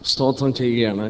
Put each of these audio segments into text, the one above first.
സ്തോത്രം ചെയ്യുകയാണ്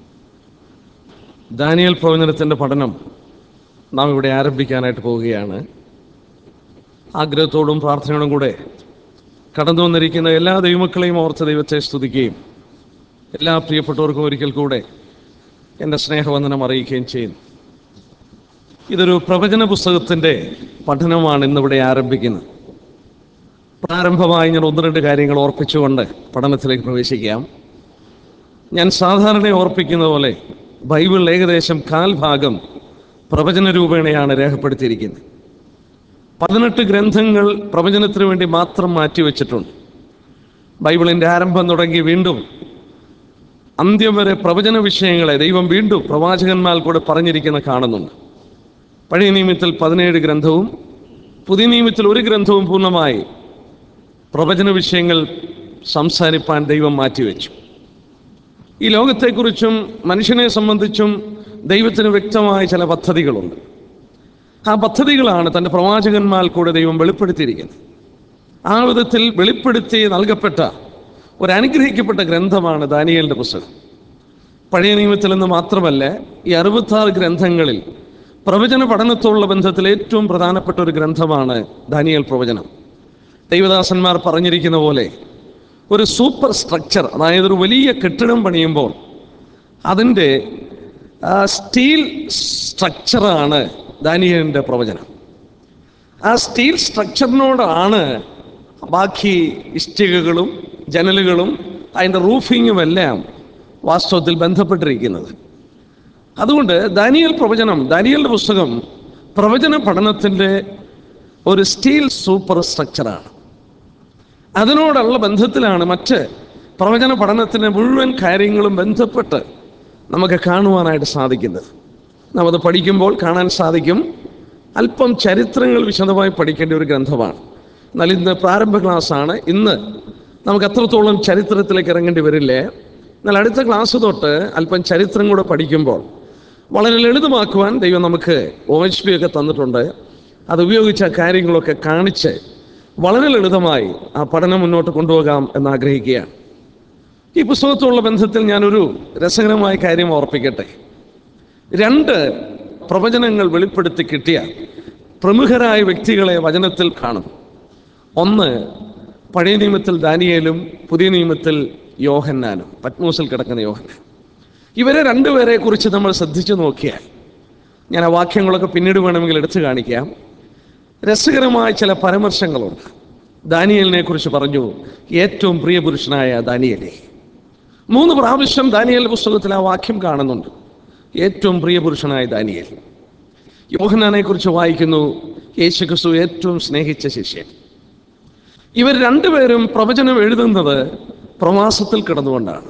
ദാനിയൽ പ്രവചനത്തിൻ്റെ പഠനം നാം ഇവിടെ ആരംഭിക്കാനായിട്ട് പോവുകയാണ് ആഗ്രഹത്തോടും പ്രാർത്ഥനയോടും കൂടെ കടന്നു വന്നിരിക്കുന്ന എല്ലാ ദൈവമക്കളെയും ഓർത്ത് ദൈവത്തെ സ്തുതിക്കുകയും എല്ലാ പ്രിയപ്പെട്ടവർക്കും ഒരിക്കൽ കൂടെ എൻ്റെ സ്നേഹവന്ദനം അറിയിക്കുകയും ചെയ്യുന്നു ഇതൊരു പ്രവചന പുസ്തകത്തിൻ്റെ പഠനമാണ് ഇന്നിവിടെ ആരംഭിക്കുന്നത് പ്രാരംഭമായി ഞാൻ ഒന്ന് രണ്ട് കാര്യങ്ങൾ ഓർപ്പിച്ചുകൊണ്ട് പഠനത്തിലേക്ക് പ്രവേശിക്കാം ഞാൻ സാധാരണ ഓർപ്പിക്കുന്ന പോലെ ബൈബിൾ ഏകദേശം കാൽ ഭാഗം പ്രവചന രൂപേണയാണ് രേഖപ്പെടുത്തിയിരിക്കുന്നത് പതിനെട്ട് ഗ്രന്ഥങ്ങൾ പ്രവചനത്തിന് വേണ്ടി മാത്രം മാറ്റിവെച്ചിട്ടുണ്ട് ബൈബിളിൻ്റെ ആരംഭം തുടങ്ങി വീണ്ടും അന്ത്യം വരെ പ്രവചന വിഷയങ്ങളെ ദൈവം വീണ്ടും പ്രവാചകന്മാർ കൂടെ പറഞ്ഞിരിക്കുന്ന കാണുന്നുണ്ട് പഴയ നിയമത്തിൽ പതിനേഴ് ഗ്രന്ഥവും പുതിയ നിയമത്തിൽ ഒരു ഗ്രന്ഥവും പൂർണ്ണമായി പ്രവചന വിഷയങ്ങൾ സംസാരിപ്പാൻ ദൈവം മാറ്റിവെച്ചു ഈ ലോകത്തെക്കുറിച്ചും മനുഷ്യനെ സംബന്ധിച്ചും ദൈവത്തിന് വ്യക്തമായ ചില പദ്ധതികളുണ്ട് ആ പദ്ധതികളാണ് തൻ്റെ പ്രവാചകന്മാർ കൂടെ ദൈവം വെളിപ്പെടുത്തിയിരിക്കുന്നത് ആ വിധത്തിൽ വെളിപ്പെടുത്തി നൽകപ്പെട്ട ഒരു അനുഗ്രഹിക്കപ്പെട്ട ഗ്രന്ഥമാണ് ദാനിയലിൻ്റെ പുസ്തകം പഴയ നിയമത്തിൽ നിന്ന് മാത്രമല്ല ഈ അറുപത്താറ് ഗ്രന്ഥങ്ങളിൽ പ്രവചന പഠനത്തോടുള്ള ബന്ധത്തിൽ ഏറ്റവും പ്രധാനപ്പെട്ട ഒരു ഗ്രന്ഥമാണ് ദാനിയൽ പ്രവചനം ദൈവദാസന്മാർ പറഞ്ഞിരിക്കുന്ന പോലെ ഒരു സൂപ്പർ സ്ട്രക്ചർ അതായത് ഒരു വലിയ കെട്ടിടം പണിയുമ്പോൾ അതിൻ്റെ സ്റ്റീൽ സ്ട്രക്ചറാണ് ദാനിയലിൻ്റെ പ്രവചനം ആ സ്റ്റീൽ സ്ട്രക്ചറിനോടാണ് ബാക്കി ഇഷ്ടികകളും ജനലുകളും അതിൻ്റെ റൂഫിങ്ങും എല്ലാം വാസ്തവത്തിൽ ബന്ധപ്പെട്ടിരിക്കുന്നത് അതുകൊണ്ട് ദാനിയൽ പ്രവചനം ദാനിയലിൻ്റെ പുസ്തകം പ്രവചന പഠനത്തിൻ്റെ ഒരു സ്റ്റീൽ സൂപ്പർ സ്ട്രക്ചറാണ് അതിനോടുള്ള ബന്ധത്തിലാണ് മറ്റ് പ്രവചന പഠനത്തിൻ്റെ മുഴുവൻ കാര്യങ്ങളും ബന്ധപ്പെട്ട് നമുക്ക് കാണുവാനായിട്ട് സാധിക്കുന്നത് നാം അത് പഠിക്കുമ്പോൾ കാണാൻ സാധിക്കും അല്പം ചരിത്രങ്ങൾ വിശദമായി പഠിക്കേണ്ട ഒരു ഗ്രന്ഥമാണ് എന്നാൽ ഇന്ന് പ്രാരംഭ ക്ലാസ്സാണ് ഇന്ന് നമുക്ക് അത്രത്തോളം ചരിത്രത്തിലേക്ക് ഇറങ്ങേണ്ടി വരില്ലേ എന്നാൽ അടുത്ത ക്ലാസ് തൊട്ട് അല്പം ചരിത്രം കൂടെ പഠിക്കുമ്പോൾ വളരെ ലളിതമാക്കുവാൻ ദൈവം നമുക്ക് ഒ എച്ച് പി ഒക്കെ തന്നിട്ടുണ്ട് അത് ഉപയോഗിച്ച കാര്യങ്ങളൊക്കെ കാണിച്ച് വളരെ ലളിതമായി ആ പഠനം മുന്നോട്ട് കൊണ്ടുപോകാം എന്ന് ആഗ്രഹിക്കുകയാണ് ഈ പുസ്തകത്തോടുള്ള ബന്ധത്തിൽ ഞാനൊരു രസകരമായ കാര്യം ഓർപ്പിക്കട്ടെ രണ്ട് പ്രവചനങ്ങൾ വെളിപ്പെടുത്തി കിട്ടിയ പ്രമുഖരായ വ്യക്തികളെ വചനത്തിൽ കാണും ഒന്ന് പഴയ നിയമത്തിൽ ദാനിയേലും പുതിയ നിയമത്തിൽ യോഹന്നാനും പത്മൂസിൽ കിടക്കുന്ന യോഹന്നാൻ ഇവരെ രണ്ടുപേരെ കുറിച്ച് നമ്മൾ ശ്രദ്ധിച്ചു നോക്കിയാൽ ഞാൻ ആ വാക്യങ്ങളൊക്കെ പിന്നീട് വേണമെങ്കിൽ എടുത്തു കാണിക്കാം രസകരമായ ചില പരാമർശങ്ങളുണ്ട് ദാനിയലിനെ കുറിച്ച് പറഞ്ഞു ഏറ്റവും പ്രിയപുരുഷനായ ദാനിയലെ മൂന്ന് പ്രാവശ്യം ദാനിയൽ പുസ്തകത്തിൽ ആ വാക്യം കാണുന്നുണ്ട് ഏറ്റവും പ്രിയപുരുഷനായ ദാനിയൽ യോഹനാനെ കുറിച്ച് വായിക്കുന്നു യേശു ക്രിസ്തു ഏറ്റവും സ്നേഹിച്ച ശിഷ്യൻ ഇവർ രണ്ടുപേരും പ്രവചനം എഴുതുന്നത് പ്രവാസത്തിൽ കിടന്നുകൊണ്ടാണ്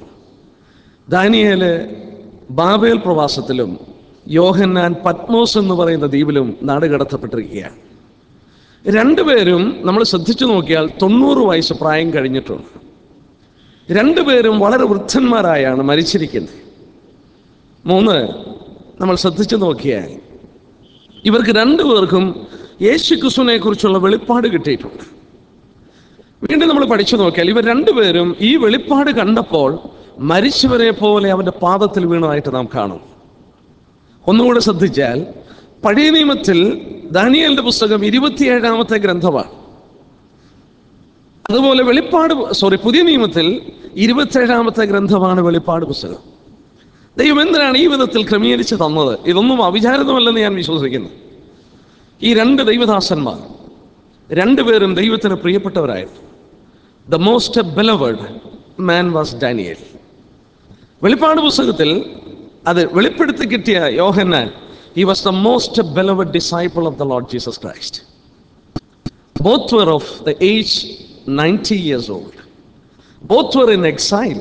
ദാനിയേല് ബാബേൽ പ്രവാസത്തിലും യോഹന്നാൻ പത്മോസ് എന്ന് പറയുന്ന ദ്വീപിലും നാടുകടത്തപ്പെട്ടിരിക്കുകയാണ് രണ്ടുപേരും നമ്മൾ ശ്രദ്ധിച്ചു നോക്കിയാൽ തൊണ്ണൂറ് വയസ്സ് പ്രായം കഴിഞ്ഞിട്ടുണ്ട് രണ്ടുപേരും വളരെ വൃദ്ധന്മാരായാണ് മരിച്ചിരിക്കുന്നത് മൂന്ന് നമ്മൾ ശ്രദ്ധിച്ചു നോക്കിയാൽ ഇവർക്ക് രണ്ടുപേർക്കും യേശു ക്രിസ്തുവിനെ കുറിച്ചുള്ള വെളിപ്പാട് കിട്ടിയിട്ടുണ്ട് വീണ്ടും നമ്മൾ പഠിച്ചു നോക്കിയാൽ ഇവർ രണ്ടുപേരും ഈ വെളിപ്പാട് കണ്ടപ്പോൾ മരിച്ചവരെ പോലെ അവൻ്റെ പാദത്തിൽ വീണതായിട്ട് നാം കാണും ഒന്നുകൂടെ ശ്രദ്ധിച്ചാൽ പഴയ നിയമത്തിൽ ദാനിയലിന്റെ പുസ്തകം ഇരുപത്തിയേഴാമത്തെ ഗ്രന്ഥമാണ് അതുപോലെ വെളിപ്പാട് സോറി പുതിയ നിയമത്തിൽ ഇരുപത്തേഴാമത്തെ ഗ്രന്ഥമാണ് വെളിപ്പാട് പുസ്തകം ദൈവം എന്തിനാണ് ഈ വിധത്തിൽ ക്രമീകരിച്ച് തന്നത് ഇതൊന്നും അവിചാരിതമല്ലെന്ന് ഞാൻ വിശ്വസിക്കുന്നു ഈ രണ്ട് ദൈവദാസന്മാർ രണ്ടുപേരും ദൈവത്തിന് പ്രിയപ്പെട്ടവരായിരുന്നു the most beloved man was Daniel വെളിപ്പാട് പുസ്തകത്തിൽ അത് വെളിപ്പെടുത്തി കിട്ടിയ യോഹന്നാൻ he was the most beloved disciple of the Lord Jesus Christ both were of the age ninety years old both were in exile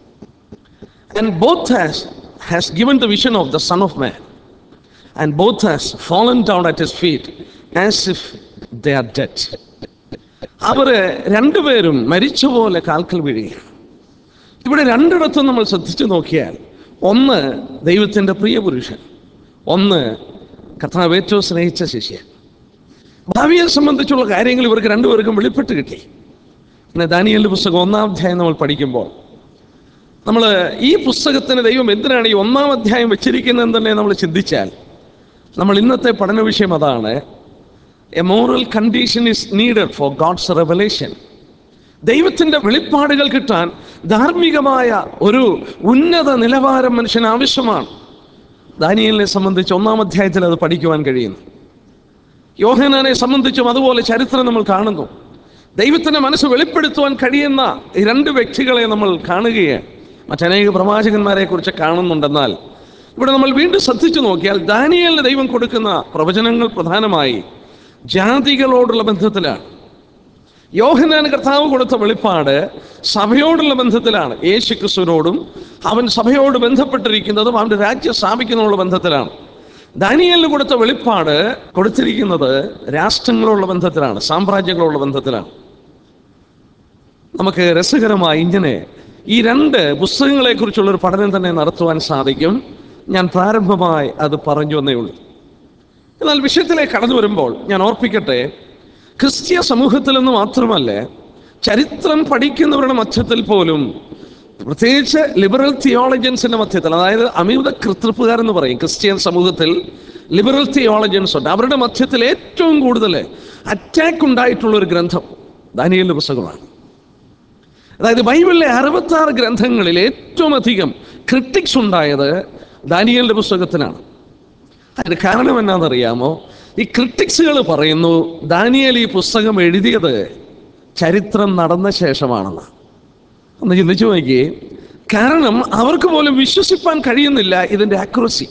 and both has has given the vision of the son of man and both has fallen down at his feet as if they are dead അവര് രണ്ടുപേരും മരിച്ച പോലെ കാൽക്കൽ വീഴുകയാണ് ഇവിടെ രണ്ടിടത്തും നമ്മൾ ശ്രദ്ധിച്ചു നോക്കിയാൽ ഒന്ന് ദൈവത്തിൻ്റെ പ്രിയപുരുഷൻ ഒന്ന് കർത്താവ് ഏറ്റവും സ്നേഹിച്ച ശിഷ്യൻ ഭാവിയെ സംബന്ധിച്ചുള്ള കാര്യങ്ങൾ ഇവർക്ക് രണ്ടുപേർക്കും വെളിപ്പെട്ട് കിട്ടി പിന്നെ ദാനിയലിൻ്റെ പുസ്തകം ഒന്നാം അധ്യായം നമ്മൾ പഠിക്കുമ്പോൾ നമ്മൾ ഈ പുസ്തകത്തിന് ദൈവം എന്തിനാണ് ഈ ഒന്നാം അധ്യായം വെച്ചിരിക്കുന്നതെന്ന് തന്നെ നമ്മൾ ചിന്തിച്ചാൽ നമ്മൾ ഇന്നത്തെ പഠന വിഷയം അതാണ് a moral condition is needed for God's revelation ദൈവത്തിൻ്റെ വെളിപ്പാടുകൾ കിട്ടാൻ ധാർമ്മികമായ ഒരു ഉന്നത നിലവാരം മനുഷ്യന് ആവശ്യമാണ് ദാനിയലിനെ സംബന്ധിച്ച് ഒന്നാം അധ്യായത്തിൽ അത് പഠിക്കുവാൻ കഴിയുന്നു യോഹനാനെ സംബന്ധിച്ചും അതുപോലെ ചരിത്രം നമ്മൾ കാണുന്നു ദൈവത്തിൻ്റെ മനസ്സ് വെളിപ്പെടുത്തുവാൻ കഴിയുന്ന ഈ രണ്ട് വ്യക്തികളെ നമ്മൾ കാണുകയാണ് മറ്റനേക പ്രവാചകന്മാരെ കുറിച്ച് കാണുന്നുണ്ടെന്നാൽ ഇവിടെ നമ്മൾ വീണ്ടും ശ്രദ്ധിച്ചു നോക്കിയാൽ ദാനിയലിന് ദൈവം കൊടുക്കുന്ന പ്രവചനങ്ങൾ പ്രധാനമായി ജാതികളോടുള്ള ബന്ധത്തിലാണ് യോഹനാൻ കർത്താവ് കൊടുത്ത വെളിപ്പാട് സഭയോടുള്ള ബന്ധത്തിലാണ് യേശു ക്രിസ്തുവിനോടും അവൻ സഭയോട് ബന്ധപ്പെട്ടിരിക്കുന്നതും അവൻ്റെ രാജ്യം സ്ഥാപിക്കുന്നതിനുള്ള ബന്ധത്തിലാണ് ദാനിയലിന് കൊടുത്ത വെളിപ്പാട് കൊടുത്തിരിക്കുന്നത് രാഷ്ട്രങ്ങളുള്ള ബന്ധത്തിലാണ് സാമ്രാജ്യങ്ങളുള്ള ബന്ധത്തിലാണ് നമുക്ക് രസകരമായി ഇങ്ങനെ ഈ രണ്ട് പുസ്തകങ്ങളെക്കുറിച്ചുള്ള ഒരു പഠനം തന്നെ നടത്തുവാൻ സാധിക്കും ഞാൻ പ്രാരംഭമായി അത് പറഞ്ഞു എന്നേ ഉള്ളൂ എന്നാൽ വിഷയത്തിലേക്ക് കടന്നു വരുമ്പോൾ ഞാൻ ഓർപ്പിക്കട്ടെ ക്രിസ്തീയ സമൂഹത്തിൽ നിന്ന് മാത്രമല്ല ചരിത്രം പഠിക്കുന്നവരുടെ മധ്യത്തിൽ പോലും പ്രത്യേകിച്ച് ലിബറൽ തിയോളജൻസിന്റെ മധ്യത്തിൽ അതായത് അമിത കൃതൃപ്പുകാരെന്ന് പറയും ക്രിസ്ത്യൻ സമൂഹത്തിൽ ലിബറൽ തിയോളജൻസ് ഉണ്ട് അവരുടെ മധ്യത്തിൽ ഏറ്റവും കൂടുതൽ അറ്റാക്ക് ഉണ്ടായിട്ടുള്ള ഒരു ഗ്രന്ഥം ദാനിയലിന്റെ പുസ്തകമാണ് അതായത് ബൈബിളിലെ അറുപത്തി ആറ് ഗ്രന്ഥങ്ങളിൽ ഏറ്റവും അധികം ക്രിട്ടിക്സ് ഉണ്ടായത് ദാനിയലിന്റെ പുസ്തകത്തിനാണ് അതിന് കാരണം എന്നാണെന്നറിയാമോ ഈ ക്രിട്ടിക്സുകൾ പറയുന്നു ദാനിയൽ ഈ പുസ്തകം എഴുതിയത് ചരിത്രം നടന്ന ശേഷമാണെന്ന് ഒന്ന് ചിന്തിച്ചു നോക്കിയേ കാരണം അവർക്ക് പോലും വിശ്വസിപ്പാൻ കഴിയുന്നില്ല ഇതിൻ്റെ അക്യുറസി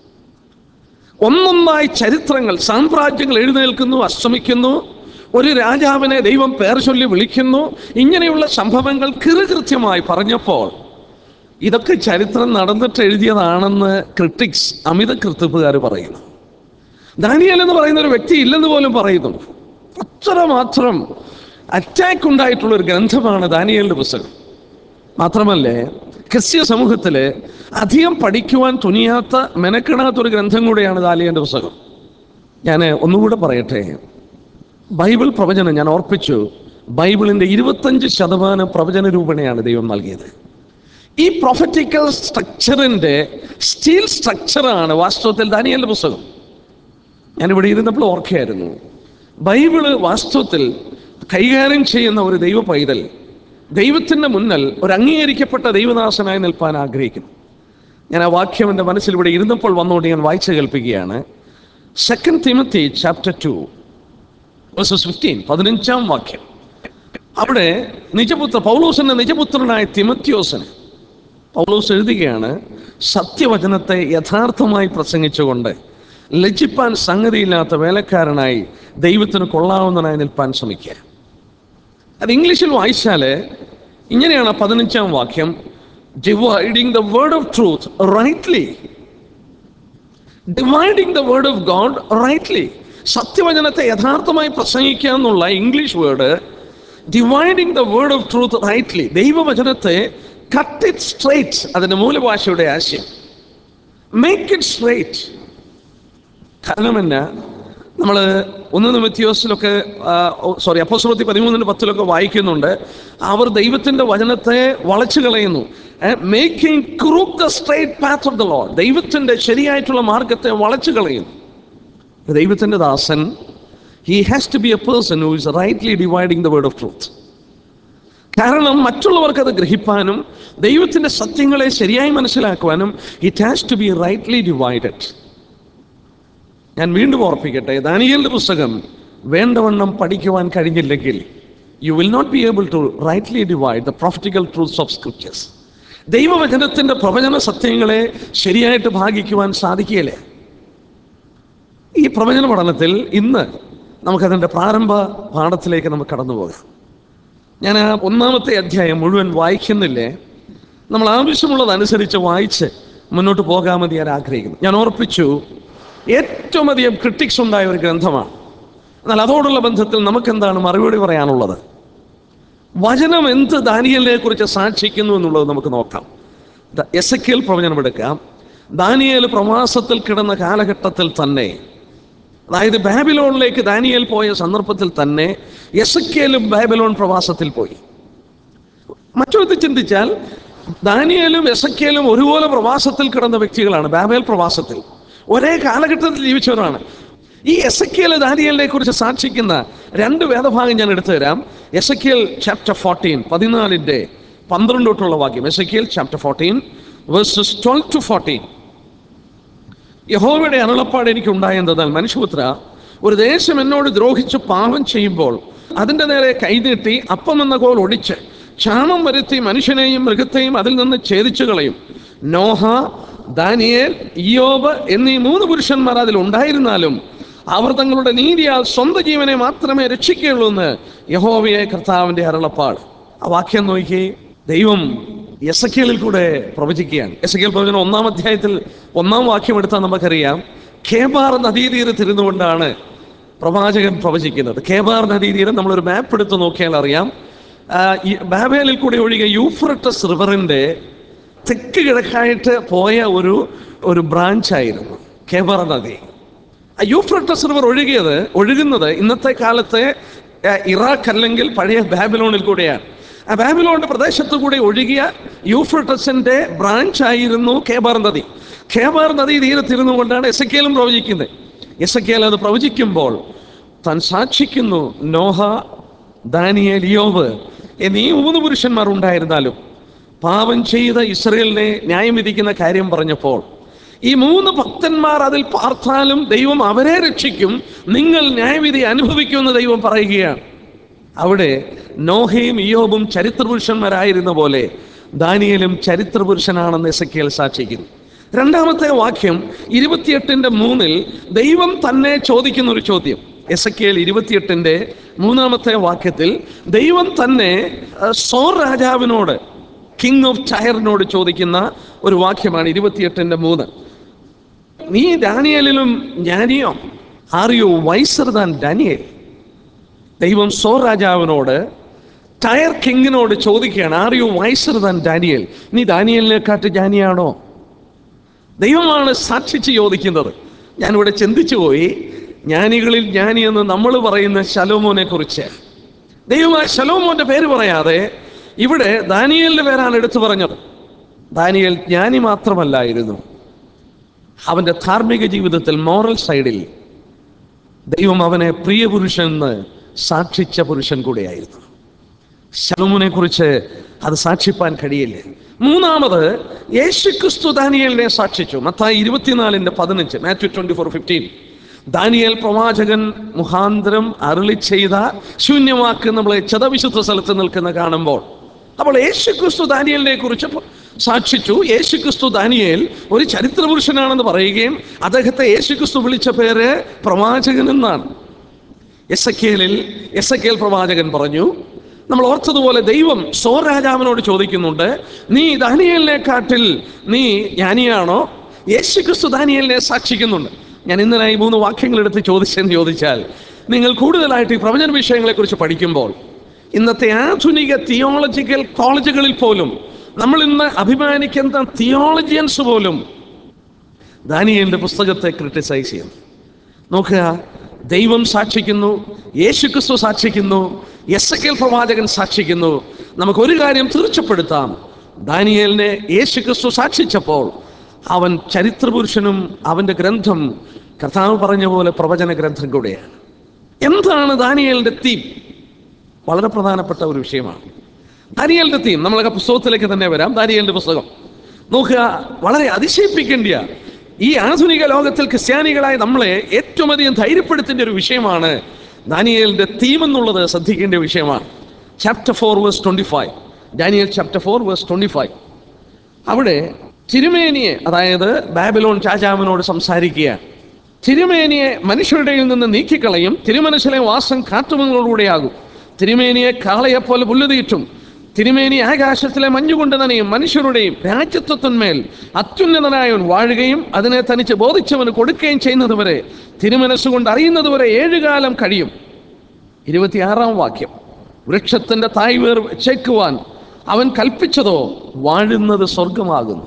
ഒന്നൊന്നായി ചരിത്രങ്ങൾ സാമ്രാജ്യങ്ങൾ എഴുന്നേൽക്കുന്നു അസ്തമിക്കുന്നു ഒരു രാജാവിനെ ദൈവം പേർ ചൊല്ലി വിളിക്കുന്നു ഇങ്ങനെയുള്ള സംഭവങ്ങൾ കൃത്യമായി പറഞ്ഞപ്പോൾ ഇതൊക്കെ ചരിത്രം നടന്നിട്ട് എഴുതിയതാണെന്ന് ക്രിട്ടിക്സ് അമിത കൃത്യപ്പുകാർ പറയുന്നു ദാനിയൽ എന്ന് പറയുന്ന ഒരു വ്യക്തി ഇല്ലെന്ന് പോലും പറയുന്നു അത്രമാത്രം അറ്റാക്ക് ഉണ്ടായിട്ടുള്ള ഒരു ഗ്രന്ഥമാണ് ദാനിയലിന്റെ പുസ്തകം മാത്രമല്ല ക്രിസ്ത്യ സമൂഹത്തിൽ അധികം പഠിക്കുവാൻ തുനിയാത്ത മെനക്കിടാത്ത ഒരു ഗ്രന്ഥം കൂടെയാണ് ദാനിയലിന്റെ പുസ്തകം ഞാൻ ഒന്നുകൂടെ പറയട്ടെ ബൈബിൾ പ്രവചനം ഞാൻ ഓർപ്പിച്ചു ബൈബിളിന്റെ ഇരുപത്തഞ്ച് ശതമാനം പ്രവചന രൂപണയാണ് ദൈവം നൽകിയത് ഈ പ്രൊഫറ്റിക്കൽ സ്ട്രക്ചറിന്റെ സ്റ്റീൽ സ്ട്രക്ചറാണ് വാസ്തവത്തിൽ ദാനിയലിന്റെ പുസ്തകം ഞാനിവിടെ ഇരുന്നപ്പോൾ ഓർക്കുകയായിരുന്നു ബൈബിള് വാസ്തവത്തിൽ കൈകാര്യം ചെയ്യുന്ന ഒരു ദൈവ പൈതൽ ദൈവത്തിൻ്റെ മുന്നിൽ ഒരു അംഗീകരിക്കപ്പെട്ട ദൈവദാസനായി നിൽപ്പാൻ ആഗ്രഹിക്കുന്നു ഞാൻ ആ വാക്യം എൻ്റെ മനസ്സിൽ ഇവിടെ ഇരുന്നപ്പോൾ വന്നുകൊണ്ട് ഞാൻ വായിച്ചു കേൾപ്പിക്കുകയാണ് second Timothy chapter two verses fifteen പതിനഞ്ചാം വാക്യം അവിടെ നിജപുത്ര പൗലോസിന്റെ നിജപുത്രനായ തിമത്യോസിന് പൗലോസ് എഴുതുകയാണ് സത്യവചനത്തെ യഥാർത്ഥമായി പ്രസംഗിച്ചുകൊണ്ട് ലജ്ജിപ്പാൻ സംഗതിയില്ലാത്ത വേലക്കാരനായി ദൈവത്തിന് കൊള്ളാവുന്നതിനായി നിൽപ്പാൻ ശ്രമിക്കുക അത് ഇംഗ്ലീഷിൽ വായിച്ചാൽ ഇങ്ങനെയാണ് ആ പതിനഞ്ചാം വാക്യം dividing the word of truth rightly dividing the word of God rightly സത്യവചനത്തെ യഥാർത്ഥമായി പ്രസംഗിക്കുക എന്നുള്ള English word dividing the word of truth rightly ദൈവവചനത്തെ കട്ട് ഇറ്റ് സ്ട്രേറ്റ് അതിൻ്റെ മൂലഭാഷയുടെ ആശയം മേക്ക് ഇറ്റ് സ്ട്രേറ്റ് കാരണം എന്നാ നമ്മൾ ഒന്ന് നിമിത്യോസിലൊക്കെ സോറി അപ്പോസ്രോത്തി പതിമൂന്നിന് പത്തിലൊക്കെ വായിക്കുന്നുണ്ട് അവർ ദൈവത്തിൻ്റെ വചനത്തെ വളച്ചു കളയുന്നു making crook the straight path of the law ദൈവത്തിൻ്റെ ശരിയായിട്ടുള്ള മാർഗത്തെ വളച്ചു കളയുന്നു ദൈവത്തിൻ്റെ ദാസൻ he has to be a person who is rightly dividing the word of truth കാരണം മറ്റുള്ളവർക്ക് അത് ഗ്രഹിപ്പാനും ദൈവത്തിൻ്റെ സത്യങ്ങളെ ശരിയായി മനസ്സിലാക്കുവാനും it has to be rightly divided ഞാൻ വീണ്ടും ഓർപ്പിക്കട്ടെ ദാനിയലിന്റെ പുസ്തകം വേണ്ടവണ്ണം പഠിക്കുവാൻ കഴിഞ്ഞില്ലെങ്കിൽ you will not be able to rightly divide the prophetical truths of scriptures ദൈവവചനത്തിന്റെ പ്രവചന സത്യങ്ങളെ ശരിയായിട്ട് ഭാഗിക്കുവാൻ സാധിക്കുകയില്ല ഈ പ്രവചന പഠനത്തിൽ ഇന്ന് നമുക്കതിൻ്റെ പ്രാരംഭ പാഠത്തിലേക്ക് നമുക്ക് കടന്നു പോകാം ഞാൻ ആ ഒന്നാമത്തെ അധ്യായം മുഴുവൻ വായിക്കുന്നില്ലേ നമ്മൾ ആവശ്യമുള്ളതനുസരിച്ച് വായിച്ച് മുന്നോട്ട് പോകാമെന്ന് ഞാൻ ആഗ്രഹിക്കുന്നു ഞാൻ ഓർപ്പിച്ചു ഏറ്റവും അധികം ക്രിട്ടിക്സ് ഉണ്ടായ ഒരു ഗ്രന്ഥമാണ് എന്നാൽ അതോടുള്ള ബന്ധത്തിൽ നമുക്കെന്താണ് മറുപടി പറയാനുള്ളത് വചനം എന്ത് ദാനിയലിനെ കുറിച്ച് സാക്ഷിക്കുന്നു എന്നുള്ളത് നമുക്ക് നോക്കാം എസ് എ കെൽ പ്രവചനം എടുക്കാം ദാനിയേൽ പ്രവാസത്തിൽ കിടന്ന കാലഘട്ടത്തിൽ തന്നെ അതായത് ബാബിലോണിലേക്ക് ദാനിയേൽ പോയ സന്ദർഭത്തിൽ തന്നെ എസക്കേലും ബാബിലോൺ പ്രവാസത്തിൽ പോയി മറ്റൊരുത്ത് ചിന്തിച്ചാൽ ദാനിയേലും എസക്കേലും ഒരുപോലെ പ്രവാസത്തിൽ കിടന്ന വ്യക്തികളാണ് ബാബേൽ പ്രവാസത്തിൽ ഒരേ കാലഘട്ടത്തിൽ ജീവിച്ചവരാണ് ഈ എസക്കിയൽ ദാനിയലിനെ കുറിച്ച് സാക്ഷിക്കുന്ന രണ്ട് വേദഭാഗം ഞാൻ എടുത്തു തരാം എസക്കിയൽ ചാപ്റ്റർ ഫോർട്ടീൻ പതിനാലിൻ്റെ പന്ത്രണ്ട് തൊട്ടുള്ള വാക്യം Ezekiel chapter fourteen verses twelve to fourteen യഹോവയുടെ അരുളപ്പാട് എനിക്ക് ഉണ്ടായെന്നാൽ മനുഷ്യപുത്ര ഒരു ദേശം എന്നോട് ദ്രോഹിച്ച് പാപം ചെയ്യുമ്പോൾ അതിൻ്റെ നേരെ കൈനീട്ടി അപ്പം എന്ന കോൽ ഒടിച്ച് ക്ഷാമം വരുത്തി മനുഷ്യനെയും മൃഗത്തെയും അതിൽ നിന്ന് ഛേദിച്ചു കളയും നോഹ ദാനിയേൽ ഇയോബ് എന്നീ മൂന്ന് പുരുഷന്മാർ അതിൽ ഉണ്ടായിരുന്നാലും അവർ തങ്ങളുടെ നീതിയാൽ സ്വന്തം ജീവനെ മാത്രമേ രക്ഷിക്കുകയുള്ളൂ എന്ന് യഹോവയെ കർത്താവിൻ്റെ അരുളപ്പാട് ആ വാക്യം നോക്കി ദൈവം എസക്കേലിൽ കൂടെ പ്രവചിക്കുകയാണ് എസക്കേൽ പ്രവചനം ഒന്നാം അധ്യായത്തിൽ ഒന്നാം വാക്യം എടുത്താൽ നമുക്കറിയാം ഖേബാർ നദീതീരത്തിരുന്നു കൊണ്ടാണ് പ്രവാചകൻ പ്രവചിക്കുന്നത് ഖേബാർ നദീതീരം നമ്മളൊരു മാപ്പ് എടുത്ത് നോക്കിയാൽ അറിയാം ആ, ഈ ബാബേലിൽ കൂടി ഒഴികെ യൂഫ്രട്ടസ് റിവറിൻ്റെ തെക്ക് കിഴക്കായിട്ട് പോയ ഒരു ഒരു ബ്രാഞ്ചായിരുന്നു ഖേബാർ നദി ആ യൂഫ്രട്ടസ് റിവർ ഒഴുകിയത് ഒഴുകുന്നത് ഇന്നത്തെ കാലത്തെ ആ, ഇറാഖ് അല്ലെങ്കിൽ പഴയ ബാബിലോണിൽ കൂടെയാണ് ആ ബാബിലോണിന്റെ പ്രദേശത്തു കൂടി ഒഴുകിയ യൂഫ്രട്ടസിന്റെ ബ്രാഞ്ച് ആയിരുന്നു കേബാർ നദി കേബാർ നദി തീരത്തിരുന്നു കൊണ്ടാണ് എസക്കേലും പ്രവചിക്കുന്നത് എസക്കേൽ അത് പ്രവചിക്കുമ്പോൾ താൻ സാക്ഷിക്കുന്നു നോഹ ദാനിയേൽ യോബ് എന്നീ മൂന്ന് പുരുഷന്മാർ ഉണ്ടായിരുന്നാലും പാപം ചെയ്ത ഇസ്രയേലിനെ ന്യായം വിധിക്കുന്ന കാര്യം പറഞ്ഞപ്പോൾ ഈ മൂന്ന് ഭക്തന്മാർ അതിൽ പാർത്താലും ദൈവം അവരെ രക്ഷിക്കും നിങ്ങൾ ന്യായവിധി അനുഭവിക്കുമെന്ന് ദൈവം പറയുകയാണ് അവിടെ നോഹയും ഇയോബും ചരിത്രപുരുഷന്മാരായിരുന്ന പോലെ ദാനിയലും ചരിത്രപുരുഷനാണെന്ന് എസക്കിയൽ സാക്ഷിക്കുന്നു രണ്ടാമത്തെ വാക്യം ഇരുപത്തിയെട്ടിന്റെ മൂന്നിൽ ദൈവം തന്നെ ചോദിക്കുന്ന ഒരു ചോദ്യം എസക്കിയൽ ഇരുപത്തിയെട്ടിന്റെ മൂന്നാമത്തെ വാക്യത്തിൽ ദൈവം തന്നെ അഹ്, സോർ രാജാവിനോട് കിങ് ഓഫ് ടയറിനോട് ചോദിക്കുന്ന ഒരു വാക്യമാണ് ഇരുപത്തിയെട്ടിന്റെ മൂന്ന് നീ ഡാനിയലിലും ജ്ഞാനിയോ are you wiser than Daniel ദൈവം സോർ രാജാവിനോട് ടയർ കിങ്ങിനോട് ചോദിക്കുകയാണ് are you wiser than Daniel നീ ഡാനിയലിനെക്കാട്ട് ജ്ഞാനിയാണോ ദൈവമാണ് സാക്ഷിച്ച് ചോദിക്കുന്നത് ഞാനിവിടെ ചിന്തിച്ചു പോയി ജ്ഞാനികളിൽ ജ്ഞാനി എന്ന് നമ്മൾ പറയുന്ന ശലോമോനെ കുറിച്ച് ദൈവം ആ ശലോമോന്റെ പേര് പറയാതെ ഇവിടെ ദാനിയലിന്റെ പേരാണ് എടുത്തു പറഞ്ഞത് ദാനിയൽ ജ്ഞാനി മാത്രമല്ലായിരുന്നു അവന്റെ ധാർമ്മിക ജീവിതത്തിൽ മോറൽ സൈഡിൽ ദൈവം അവനെ പ്രിയ പുരുഷൻ എന്ന് സാക്ഷിച്ച പുരുഷൻ കൂടെയായിരുന്നു ശലോമോനെ കുറിച്ച് അത് സാക്ഷിപ്പാൻ കഴിയില്ല മൂന്നാമത് യേശുക്രിസ്തു ദാനിയലിനെ സാക്ഷിച്ചു മത്തായി ഇരുപത്തിനാലിന്റെ പതിനഞ്ച് Matthew twenty four fifteen Daniel പ്രവാചകൻ മുഖാന്തരം അരുളി ചെയ്ത ശൂന്യവാക്ക് നമ്മളെ ചതവിശുദ്ധ സ്ഥലത്ത് നിൽക്കുന്ന കാണുമ്പോൾ അപ്പോൾ യേശുക്രിസ്തു ദാനിയലിനെ കുറിച്ച് പ- സാക്ഷിച്ചു യേശുക്രിസ്തു ദാനിയേൽ ഒരു ചരിത്ര പുരുഷനാണെന്ന് പറയുകയും അദ്ദേഹത്തെ യേശുക്രിസ്തു വിളിച്ച പേര് പ്രവാചകൻ എന്നാണ് എസക്കേലിൽ എസക്കേൽ പ്രവാചകൻ പറഞ്ഞു നമ്മൾ ഓർത്തതുപോലെ ദൈവം സോർ രാജാവിനോട് ചോദിക്കുന്നുണ്ട് നീ ദാനിയലിനെക്കാട്ടിൽ നീ ജ്ഞാനിയാണോ യേശുക്രിസ്തു ദാനിയലിനെ സാക്ഷിക്കുന്നുണ്ട് ഞാൻ ഇന്നലെ ഈ മൂന്ന് വാക്യങ്ങൾ എടുത്ത് ചോദിച്ചെന്ന് ചോദിച്ചാൽ നിങ്ങൾ കൂടുതലായിട്ട് ഈ പ്രവചന വിഷയങ്ങളെക്കുറിച്ച് പഠിക്കുമ്പോൾ ഇന്നത്തെ ആധുനിക തിയോളജിക്കൽ കോളേജുകളിൽ പോലും നമ്മൾ ഇന്ന് അഭിമാനിക്കുന്ന തിയോളജിയൻസ് പോലും ദാനിയലിന്റെ പുസ്തകത്തെ ക്രിട്ടിസൈസ് ചെയ്യുന്നു നോക്കുക ദൈവം സാക്ഷിക്കുന്നു യേശുക്രിസ്തു സാക്ഷിക്കുന്നു എസ് പ്രവാചകൻ സാക്ഷിക്കുന്നു നമുക്കൊരു കാര്യം തീർച്ചപ്പെടുത്താം ദാനിയേലിനെ യേശുക്രിസ്തു സാക്ഷിച്ചപ്പോൾ അവൻ ചരിത്രപുരുഷനും അവൻ്റെ ഗ്രന്ഥം കർത്താവ് പറഞ്ഞ പോലെ പ്രവചന ഗ്രന്ഥം കൂടെയാണ് എന്താണ് ദാനിയേലിന്റെ തീം വളരെ പ്രധാനപ്പെട്ട ഒരു വിഷയമാണ് ദാനിയേലിന്റെ തീം നമ്മളൊക്കെ പുസ്തകത്തിലേക്ക് തന്നെ വരാം ദാനിയേലിന്റെ പുസ്തകം നോക്കുക വളരെ അതിശയിപ്പിക്കേണ്ടിയ ഈ ആധുനിക ലോകത്തിൽ ക്രിസ്ത്യാനികളായ നമ്മളെ ഏറ്റവും അധികം ധൈര്യപ്പെടുത്തേണ്ട ഒരു വിഷയമാണ് ദാനിയേലിന്റെ തീം എന്നുള്ളത് ശ്രദ്ധിക്കേണ്ട വിഷയമാണ് chapter four verse twenty five Daniel chapter four verse twenty five അവിടെ തിരുമേനിയെ അതായത് ബാബിലോൺ രാജാവിനോട് സംസാരിക്കുകയാണ് തിരുമേനിയെ മനുഷ്യരുടെ ഇടയിൽ നിന്ന് നീക്കിക്കളയും തിരുമനസ്സിലെ വാസം കാട്ടുമങ്ങളോടുകൂടെയാകും തിരുമേനിയെ കാളയെപ്പോലെ പുല്ലുതീറ്റും തിരുമേനി ആകാശത്തിലെ മഞ്ഞുകൊണ്ട് നനയും മനുഷ്യരുടെയും രാജ്യത്വത്തിന്മേൽ അത്യുന്നതനായവൻ വാഴുകയും അതിനെ തനിച്ച് ബോധിച്ചവന് കൊടുക്കുകയും ചെയ്യുന്നതുവരെ തിരുമനസ്സുകൊണ്ട് അറിയുന്നതുവരെ ഏഴുകാലം കഴിയും ഇരുപത്തിയാറാം വാക്യം വൃക്ഷത്തിന്റെ തായ് വേർ ചേക്കുവാൻ അവൻ കൽപ്പിച്ചതോ വാഴുന്നത് സ്വർഗമാകുന്നു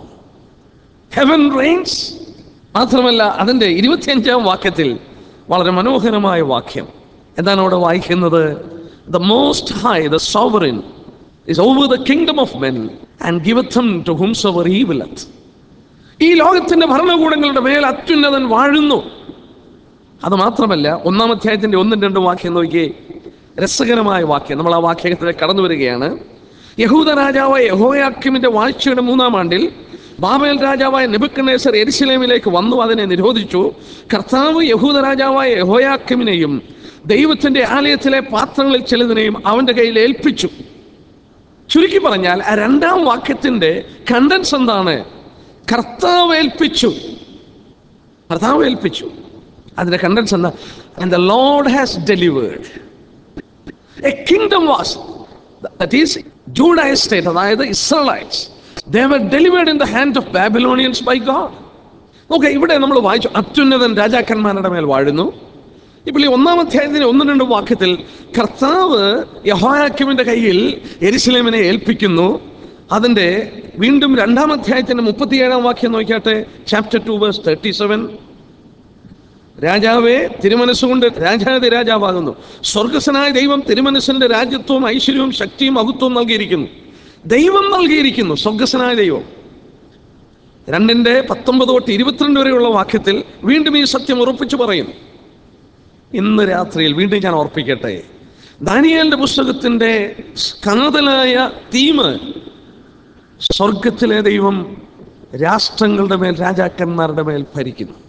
ഹെവൻ റെയിൻസ് മാത്രമല്ല അതിൻ്റെ ഇരുപത്തിയഞ്ചാം വാക്യത്തിൽ വളരെ മനോഹരമായ വാക്യം എന്താണ് അവിടെ വായിക്കുന്നത് the most high the sovereign is over the kingdom of men and giveth it to whomsoever ഈ വിലത്ത് ഈ ലോകത്തിന്റെ ഭരണകൂടങ്ങളുടെ മേൽ അത്യുന്നതൻ വാഴുന്നു അത് മാത്രമല്ല ഒന്നാം അധ്യായത്തിന്റെ ഒന്നും രണ്ടും വാക്യം നോക്കിയേ രസകരമായ വാക്യം നമ്മൾ ആ വാക്യത്തിലേക്ക് കടന്നു വരികയാണ് യഹൂദ രാജാവായ യഹോയാക്കിമിന്റെ വാഴ്ചയുടെ മൂന്നാം ആണ്ടിൽ ബാബേൽ രാജാവായ നെബുക്കനേസർ എരിശിലേമിലേക്ക് വന്നു അതിനെ നിരോധിച്ചു കർത്താവ് യഹൂദ രാജാവായ യഹോയാക്കിമിനെയും ദൈവത്തിന്റെ ആലയത്തിലെ പാത്രങ്ങളിൽ ചിലതിനെയും അവന്റെ കയ്യിൽ ഏൽപ്പിച്ചു ചുരുക്കി പറഞ്ഞാൽ ആ രണ്ടാം വാക്യത്തിന്റെ കണ്ടൻസ് എന്താണ് കർത്താവ് ഏൽപ്പിച്ചു കർത്താവ് ഏൽപ്പിച്ചു അതിന്റെ കണ്ടൻസ് എന്താ and the Lord has delivered a kingdom was that is Judea state അതായത് Israelites they were delivered in the hand of Babylonians by God നോക്കെ ഇവിടെ നമ്മൾ വായിച്ചു അത്യുന്നതൻ രാജാക്കന്മാരുടെ മേൽ വാഴുന്നു ഇപ്പോൾ ഈ ഒന്നാം അധ്യായത്തിന് ഒന്ന് രണ്ട് വാക്യത്തിൽ കർത്താവ് യഹോയാക്കിമിന്റെ കയ്യിൽ എരിശിലേമിനെ ഏൽപ്പിക്കുന്നു അതിന്റെ വീണ്ടും രണ്ടാം അധ്യായത്തിന്റെ മുപ്പത്തിയേഴാം വാക്യം നോക്കിയാട്ടെ chapter two verse thirty seven രാജാവേ തിരുമനസ്സുകൊണ്ട് രാജാതി രാജാവാകുന്നു സ്വർഗസ്വനായ ദൈവം തിരുമനസ്സിന്റെ രാജ്യത്വവും ഐശ്വര്യവും ശക്തിയും മഹത്വവും നൽകിയിരിക്കുന്നു ദൈവം നൽകിയിരിക്കുന്നു സ്വർഗസ്വനായ ദൈവം രണ്ടിന്റെ പത്തൊമ്പത് തൊട്ട് ഇരുപത്തിരണ്ട് വരെയുള്ള വാക്യത്തിൽ വീണ്ടും ഈ സത്യം ഉറപ്പിച്ചു പറയും ഇന്ന് രാത്രിയിൽ വീണ്ടും ഞാൻ ഓർപ്പിക്കട്ടെ ദാനിയേലിന്റെ പുസ്തകത്തിന്റെ കാതലായ തീമ് സ്വർഗത്തിലെ ദൈവം രാഷ്ട്രങ്ങളുടെ മേൽ രാജാക്കന്മാരുടെ മേൽ ഭരിക്കുന്നു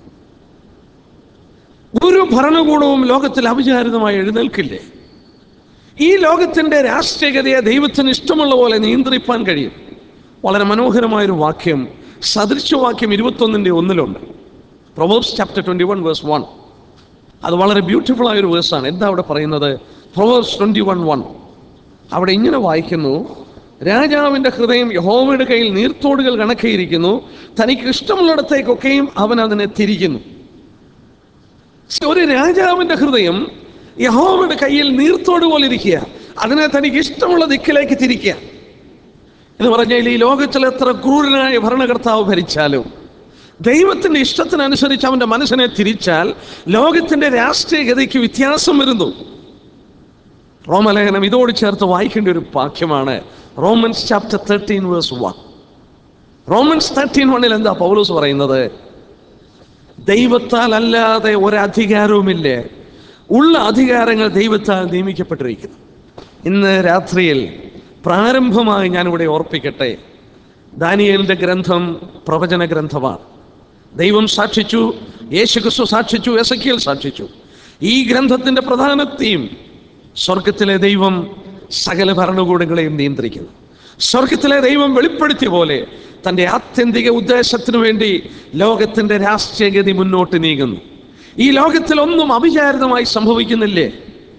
ഒരു ഭരണകൂടവും ലോകത്തിൽ അവിചാരിതമായി എഴുന്നേൽക്കില്ലേ ഈ ലോകത്തിന്റെ രാഷ്ട്രീയഗതയെ ദൈവത്തിന് ഇഷ്ടമുള്ള പോലെ നിയന്ത്രിപ്പാൻ കഴിയും വളരെ മനോഹരമായൊരു വാക്യം സദൃശവാക്യം ഇരുപത്തൊന്നിന്റെ ഒന്നിലുണ്ട് Proverbs chapter twenty one verse one അത് വളരെ ബ്യൂട്ടിഫുൾ ആയ ഒരു വേഴ്സാണ് എന്താ അവിടെ പറയുന്നത് പ്രൊവേഴ്സ് ട്വന്റി വൺ വൺ അവിടെ ഇങ്ങനെ വായിക്കുന്നു രാജാവിന്റെ ഹൃദയം യഹോവയുടെ കയ്യിൽ നീർത്തോടുകൾ കണക്കിയിരിക്കുന്നു തനിക്ക് ഇഷ്ടമുള്ളിടത്തേക്കൊക്കെയും അവൻ അതിനെ തിരിക്കുന്നു ഒരു രാജാവിന്റെ ഹൃദയം യഹോവയുടെ കയ്യിൽ നീർത്തോട് പോലെ ഇരിക്കുക അതിനെ തനിക്ക് ഇഷ്ടമുള്ള ദിക്കിലേക്ക് തിരിക്കുക എന്ന് പറഞ്ഞാൽ ഈ ലോകത്തിൽ എത്ര ക്രൂരനായ ഭരണകർത്താവ് ഭരിച്ചാലും ദൈവത്തിന്റെ ഇഷ്ടത്തിനനുസരിച്ച് അവന്റെ മനസ്സിനെ തിരിച്ചാൽ ലോകത്തിന്റെ രാഷ്ട്രീയ ഗതിക്ക് വ്യത്യാസം വരുന്നു റോമലേഖനം ഇതോട് ചേർത്ത് വായിക്കേണ്ട ഒരു വാക്യമാണ് Romans chapter thirteen verse one Romans thirteen വണ്ണിൽ എന്താ പൗലോസ് പറയുന്നത് ദൈവത്താൽ അല്ലാതെ ഒരധികാരവുമില്ല ഉള്ള അധികാരങ്ങൾ ദൈവത്താൽ നിയമിക്കപ്പെട്ടിരിക്കുന്നു ഇന്ന് രാത്രിയിൽ പ്രാരംഭമായി ഞാനിവിടെ ഓർപ്പിക്കട്ടെ ദാനിയേലിന്റെ ഗ്രന്ഥം പ്രവചന ഗ്രന്ഥമാണ് ദൈവം സാക്ഷിച്ചു യേശുക്രിസ്തു സാക്ഷിച്ചു എസക്കിയൽ സാക്ഷിച്ചു ഈ ഗ്രന്ഥത്തിന്റെ പ്രധാന തീം സ്വർഗത്തിലെ ദൈവം സകല ഭരണകൂടങ്ങളെയും നിയന്ത്രിക്കുന്നു സ്വർഗത്തിലെ ദൈവം വെളിപ്പെടുത്തിയ പോലെ തൻ്റെ ആത്യന്തിക ഉദ്ദേശത്തിനു വേണ്ടി ലോകത്തിന്റെ രാഷ്ട്രീയഗതി മുന്നോട്ട് നീങ്ങുന്നു ഈ ലോകത്തിൽ ഒന്നും അവിചാരിതമായി സംഭവിക്കുന്നില്ലേ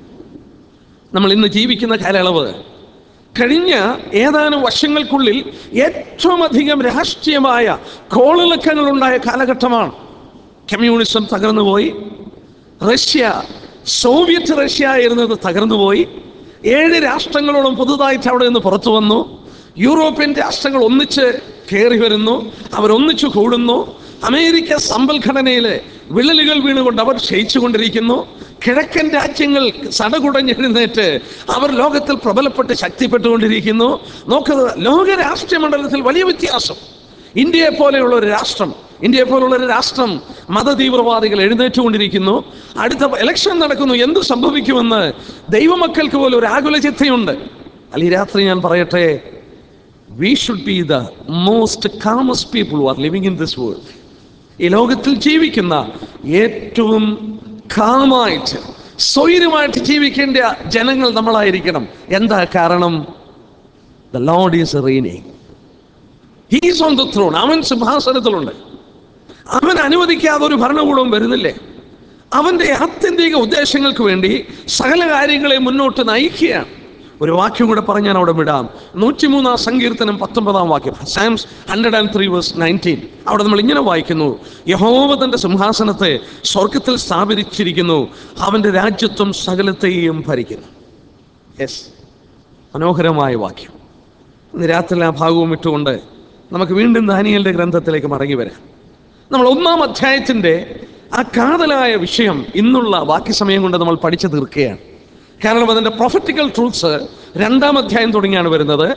നമ്മൾ ഇന്ന് ജീവിക്കുന്ന കാലയളവ് കഴിഞ്ഞ ഏതാനും വർഷങ്ങൾക്കുള്ളിൽ ഏറ്റവും അധികം രാഷ്ട്രീയമായ കോളിളക്കങ്ങൾ ഉണ്ടായ കാലഘട്ടമാണ് കമ്മ്യൂണിസം തകർന്നുപോയി റഷ്യ സോവിയറ്റ് റഷ്യ ആയിരുന്നത് തകർന്നുപോയി ഏഴ് രാഷ്ട്രങ്ങളോളം പുതുതായിട്ട് അവിടെ നിന്ന് പുറത്തു വന്നു യൂറോപ്യൻ രാഷ്ട്രങ്ങൾ ഒന്നിച്ച് കയറി വരുന്നു അവരൊന്നിച്ചു കൂടുന്നു അമേരിക്ക സമ്പൽഘടനയിൽ വിള്ളലുകൾ വീണുകൊണ്ട് അവർ ക്ഷയിച്ചുകൊണ്ടിരിക്കുന്നു കിഴക്കൻ രാജ്യങ്ങൾ സടകുടഞ്ഞെഴുന്നേറ്റ് അവർ ലോകത്തിൽ പ്രബലപ്പെട്ട് ശക്തിപ്പെട്ടുകൊണ്ടിരിക്കുന്നു നോക്കുക ലോക രാഷ്ട്രീയ മണ്ഡലത്തിൽ വലിയ വ്യത്യാസം ഇന്ത്യയെ പോലെയുള്ള ഒരു രാഷ്ട്രം ഇന്ത്യയെ പോലുള്ള ഒരു രാഷ്ട്രം മതതീവ്രവാദികൾ എഴുന്നേറ്റുകൊണ്ടിരിക്കുന്നു അടുത്ത ഇലക്ഷൻ നടക്കുന്നു എന്ത് സംഭവിക്കുമെന്ന് ദൈവമക്കൾക്ക് പോലും ഒരു ആകുല ചിന്തയുണ്ട് അല്ല ഈ രാത്രി ഞാൻ പറയട്ടെ we should be the most calmest people are living in this world ഈ ലോകത്തിൽ ജീവിക്കുന്ന ഏറ്റവും കാമായിട്ട് സ്വൈര്യമായിട്ട് ജീവിക്കേണ്ട ജനങ്ങൾ നമ്മളായിരിക്കണം എന്താ കാരണം the Lord is reigning he's on the throne അവൻ സിംഹാസനത്തിലുണ്ട് അവൻ അനുവദിക്കാതെ ഒരു ഭരണകൂടവും വരുന്നില്ലേ അവന്റെ ആത്യന്തിക ഉദ്ദേശങ്ങൾക്ക് വേണ്ടി സകല കാര്യങ്ങളെ മുന്നോട്ട് നയിക്കുകയാണ് ഒരു വാക്യം കൂടെ പറഞ്ഞ് ഞാൻ അവിടെ വിടാം നൂറ്റിമൂന്നാം സങ്കീർത്തനം പത്തൊമ്പതാം വാക്യം Psalms hundred and three verse nineteen അവിടെ നമ്മൾ ഇങ്ങനെ വായിക്കുന്നു യഹോവ തന്റെ സിംഹാസനത്തെ സ്വർഗത്തിൽ സ്ഥാപിച്ചിരിക്കുന്നു അവന്റെ രാജ്യത്വം സകലത്തെയും ഭരിക്കുന്നു യെസ് മനോഹരമായ വാക്യം ഇന്ന് രാത്രി ആ ഭാഗവും ഇട്ടുകൊണ്ട് നമുക്ക് വീണ്ടും ദാനിയലിന്റെ ഗ്രന്ഥത്തിലേക്ക് മടങ്ങി വരാം നമ്മൾ ഒന്നാം അധ്യായത്തിന്റെ ആ കാതലായ വിഷയം ഇന്നുള്ള ബാക്കി സമയം കൊണ്ട് നമ്മൾ പഠിച്ചു തീർക്കുകയാണ് കാരണം അതിൻ്റെ പ്രൊഫറ്റിക്കൽ ട്രൂത്ത്സ് രണ്ടാം അധ്യായം തുടങ്ങിയാണ് വരുന്നത്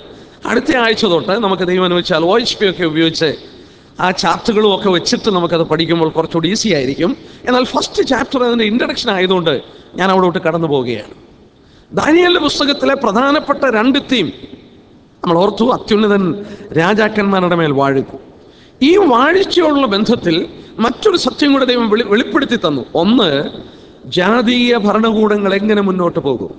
അടുത്ത ആഴ്ച തൊട്ട് നമുക്ക് ദൈവം അനുവദിച്ചാൽ ഒ എച്ച് പി ഒക്കെ ഉപയോഗിച്ച് ആ ചാപ്റ്ററുകളും ഒക്കെ വെച്ചിട്ട് നമുക്കത് പഠിക്കുമ്പോൾ കുറച്ചുകൂടി ഈസി ആയിരിക്കും എന്നാൽ ഫസ്റ്റ് ചാപ്റ്റർ അതിൻ്റെ ഇൻട്രഡക്ഷൻ ആയതുകൊണ്ട് ഞാൻ അവിടോട്ട് കടന്നു പോവുകയാണ് ദാനിയലിന്റെ പുസ്തകത്തിലെ പ്രധാനപ്പെട്ട രണ്ട് തീം നമ്മൾ ഓർത്തു അത്യുന്നതൻ രാജാക്കന്മാരുടെ മേൽ വാഴും ഈ വാഴ്ചയോടുള്ള ബന്ധത്തിൽ മറ്റൊരു സത്യം കൂടെ ദൈവം വെളി വെളിപ്പെടുത്തി തന്നു ഒന്ന് ജാതീയ ഭരണകൂടങ്ങൾ എങ്ങനെ മുന്നോട്ട് പോകും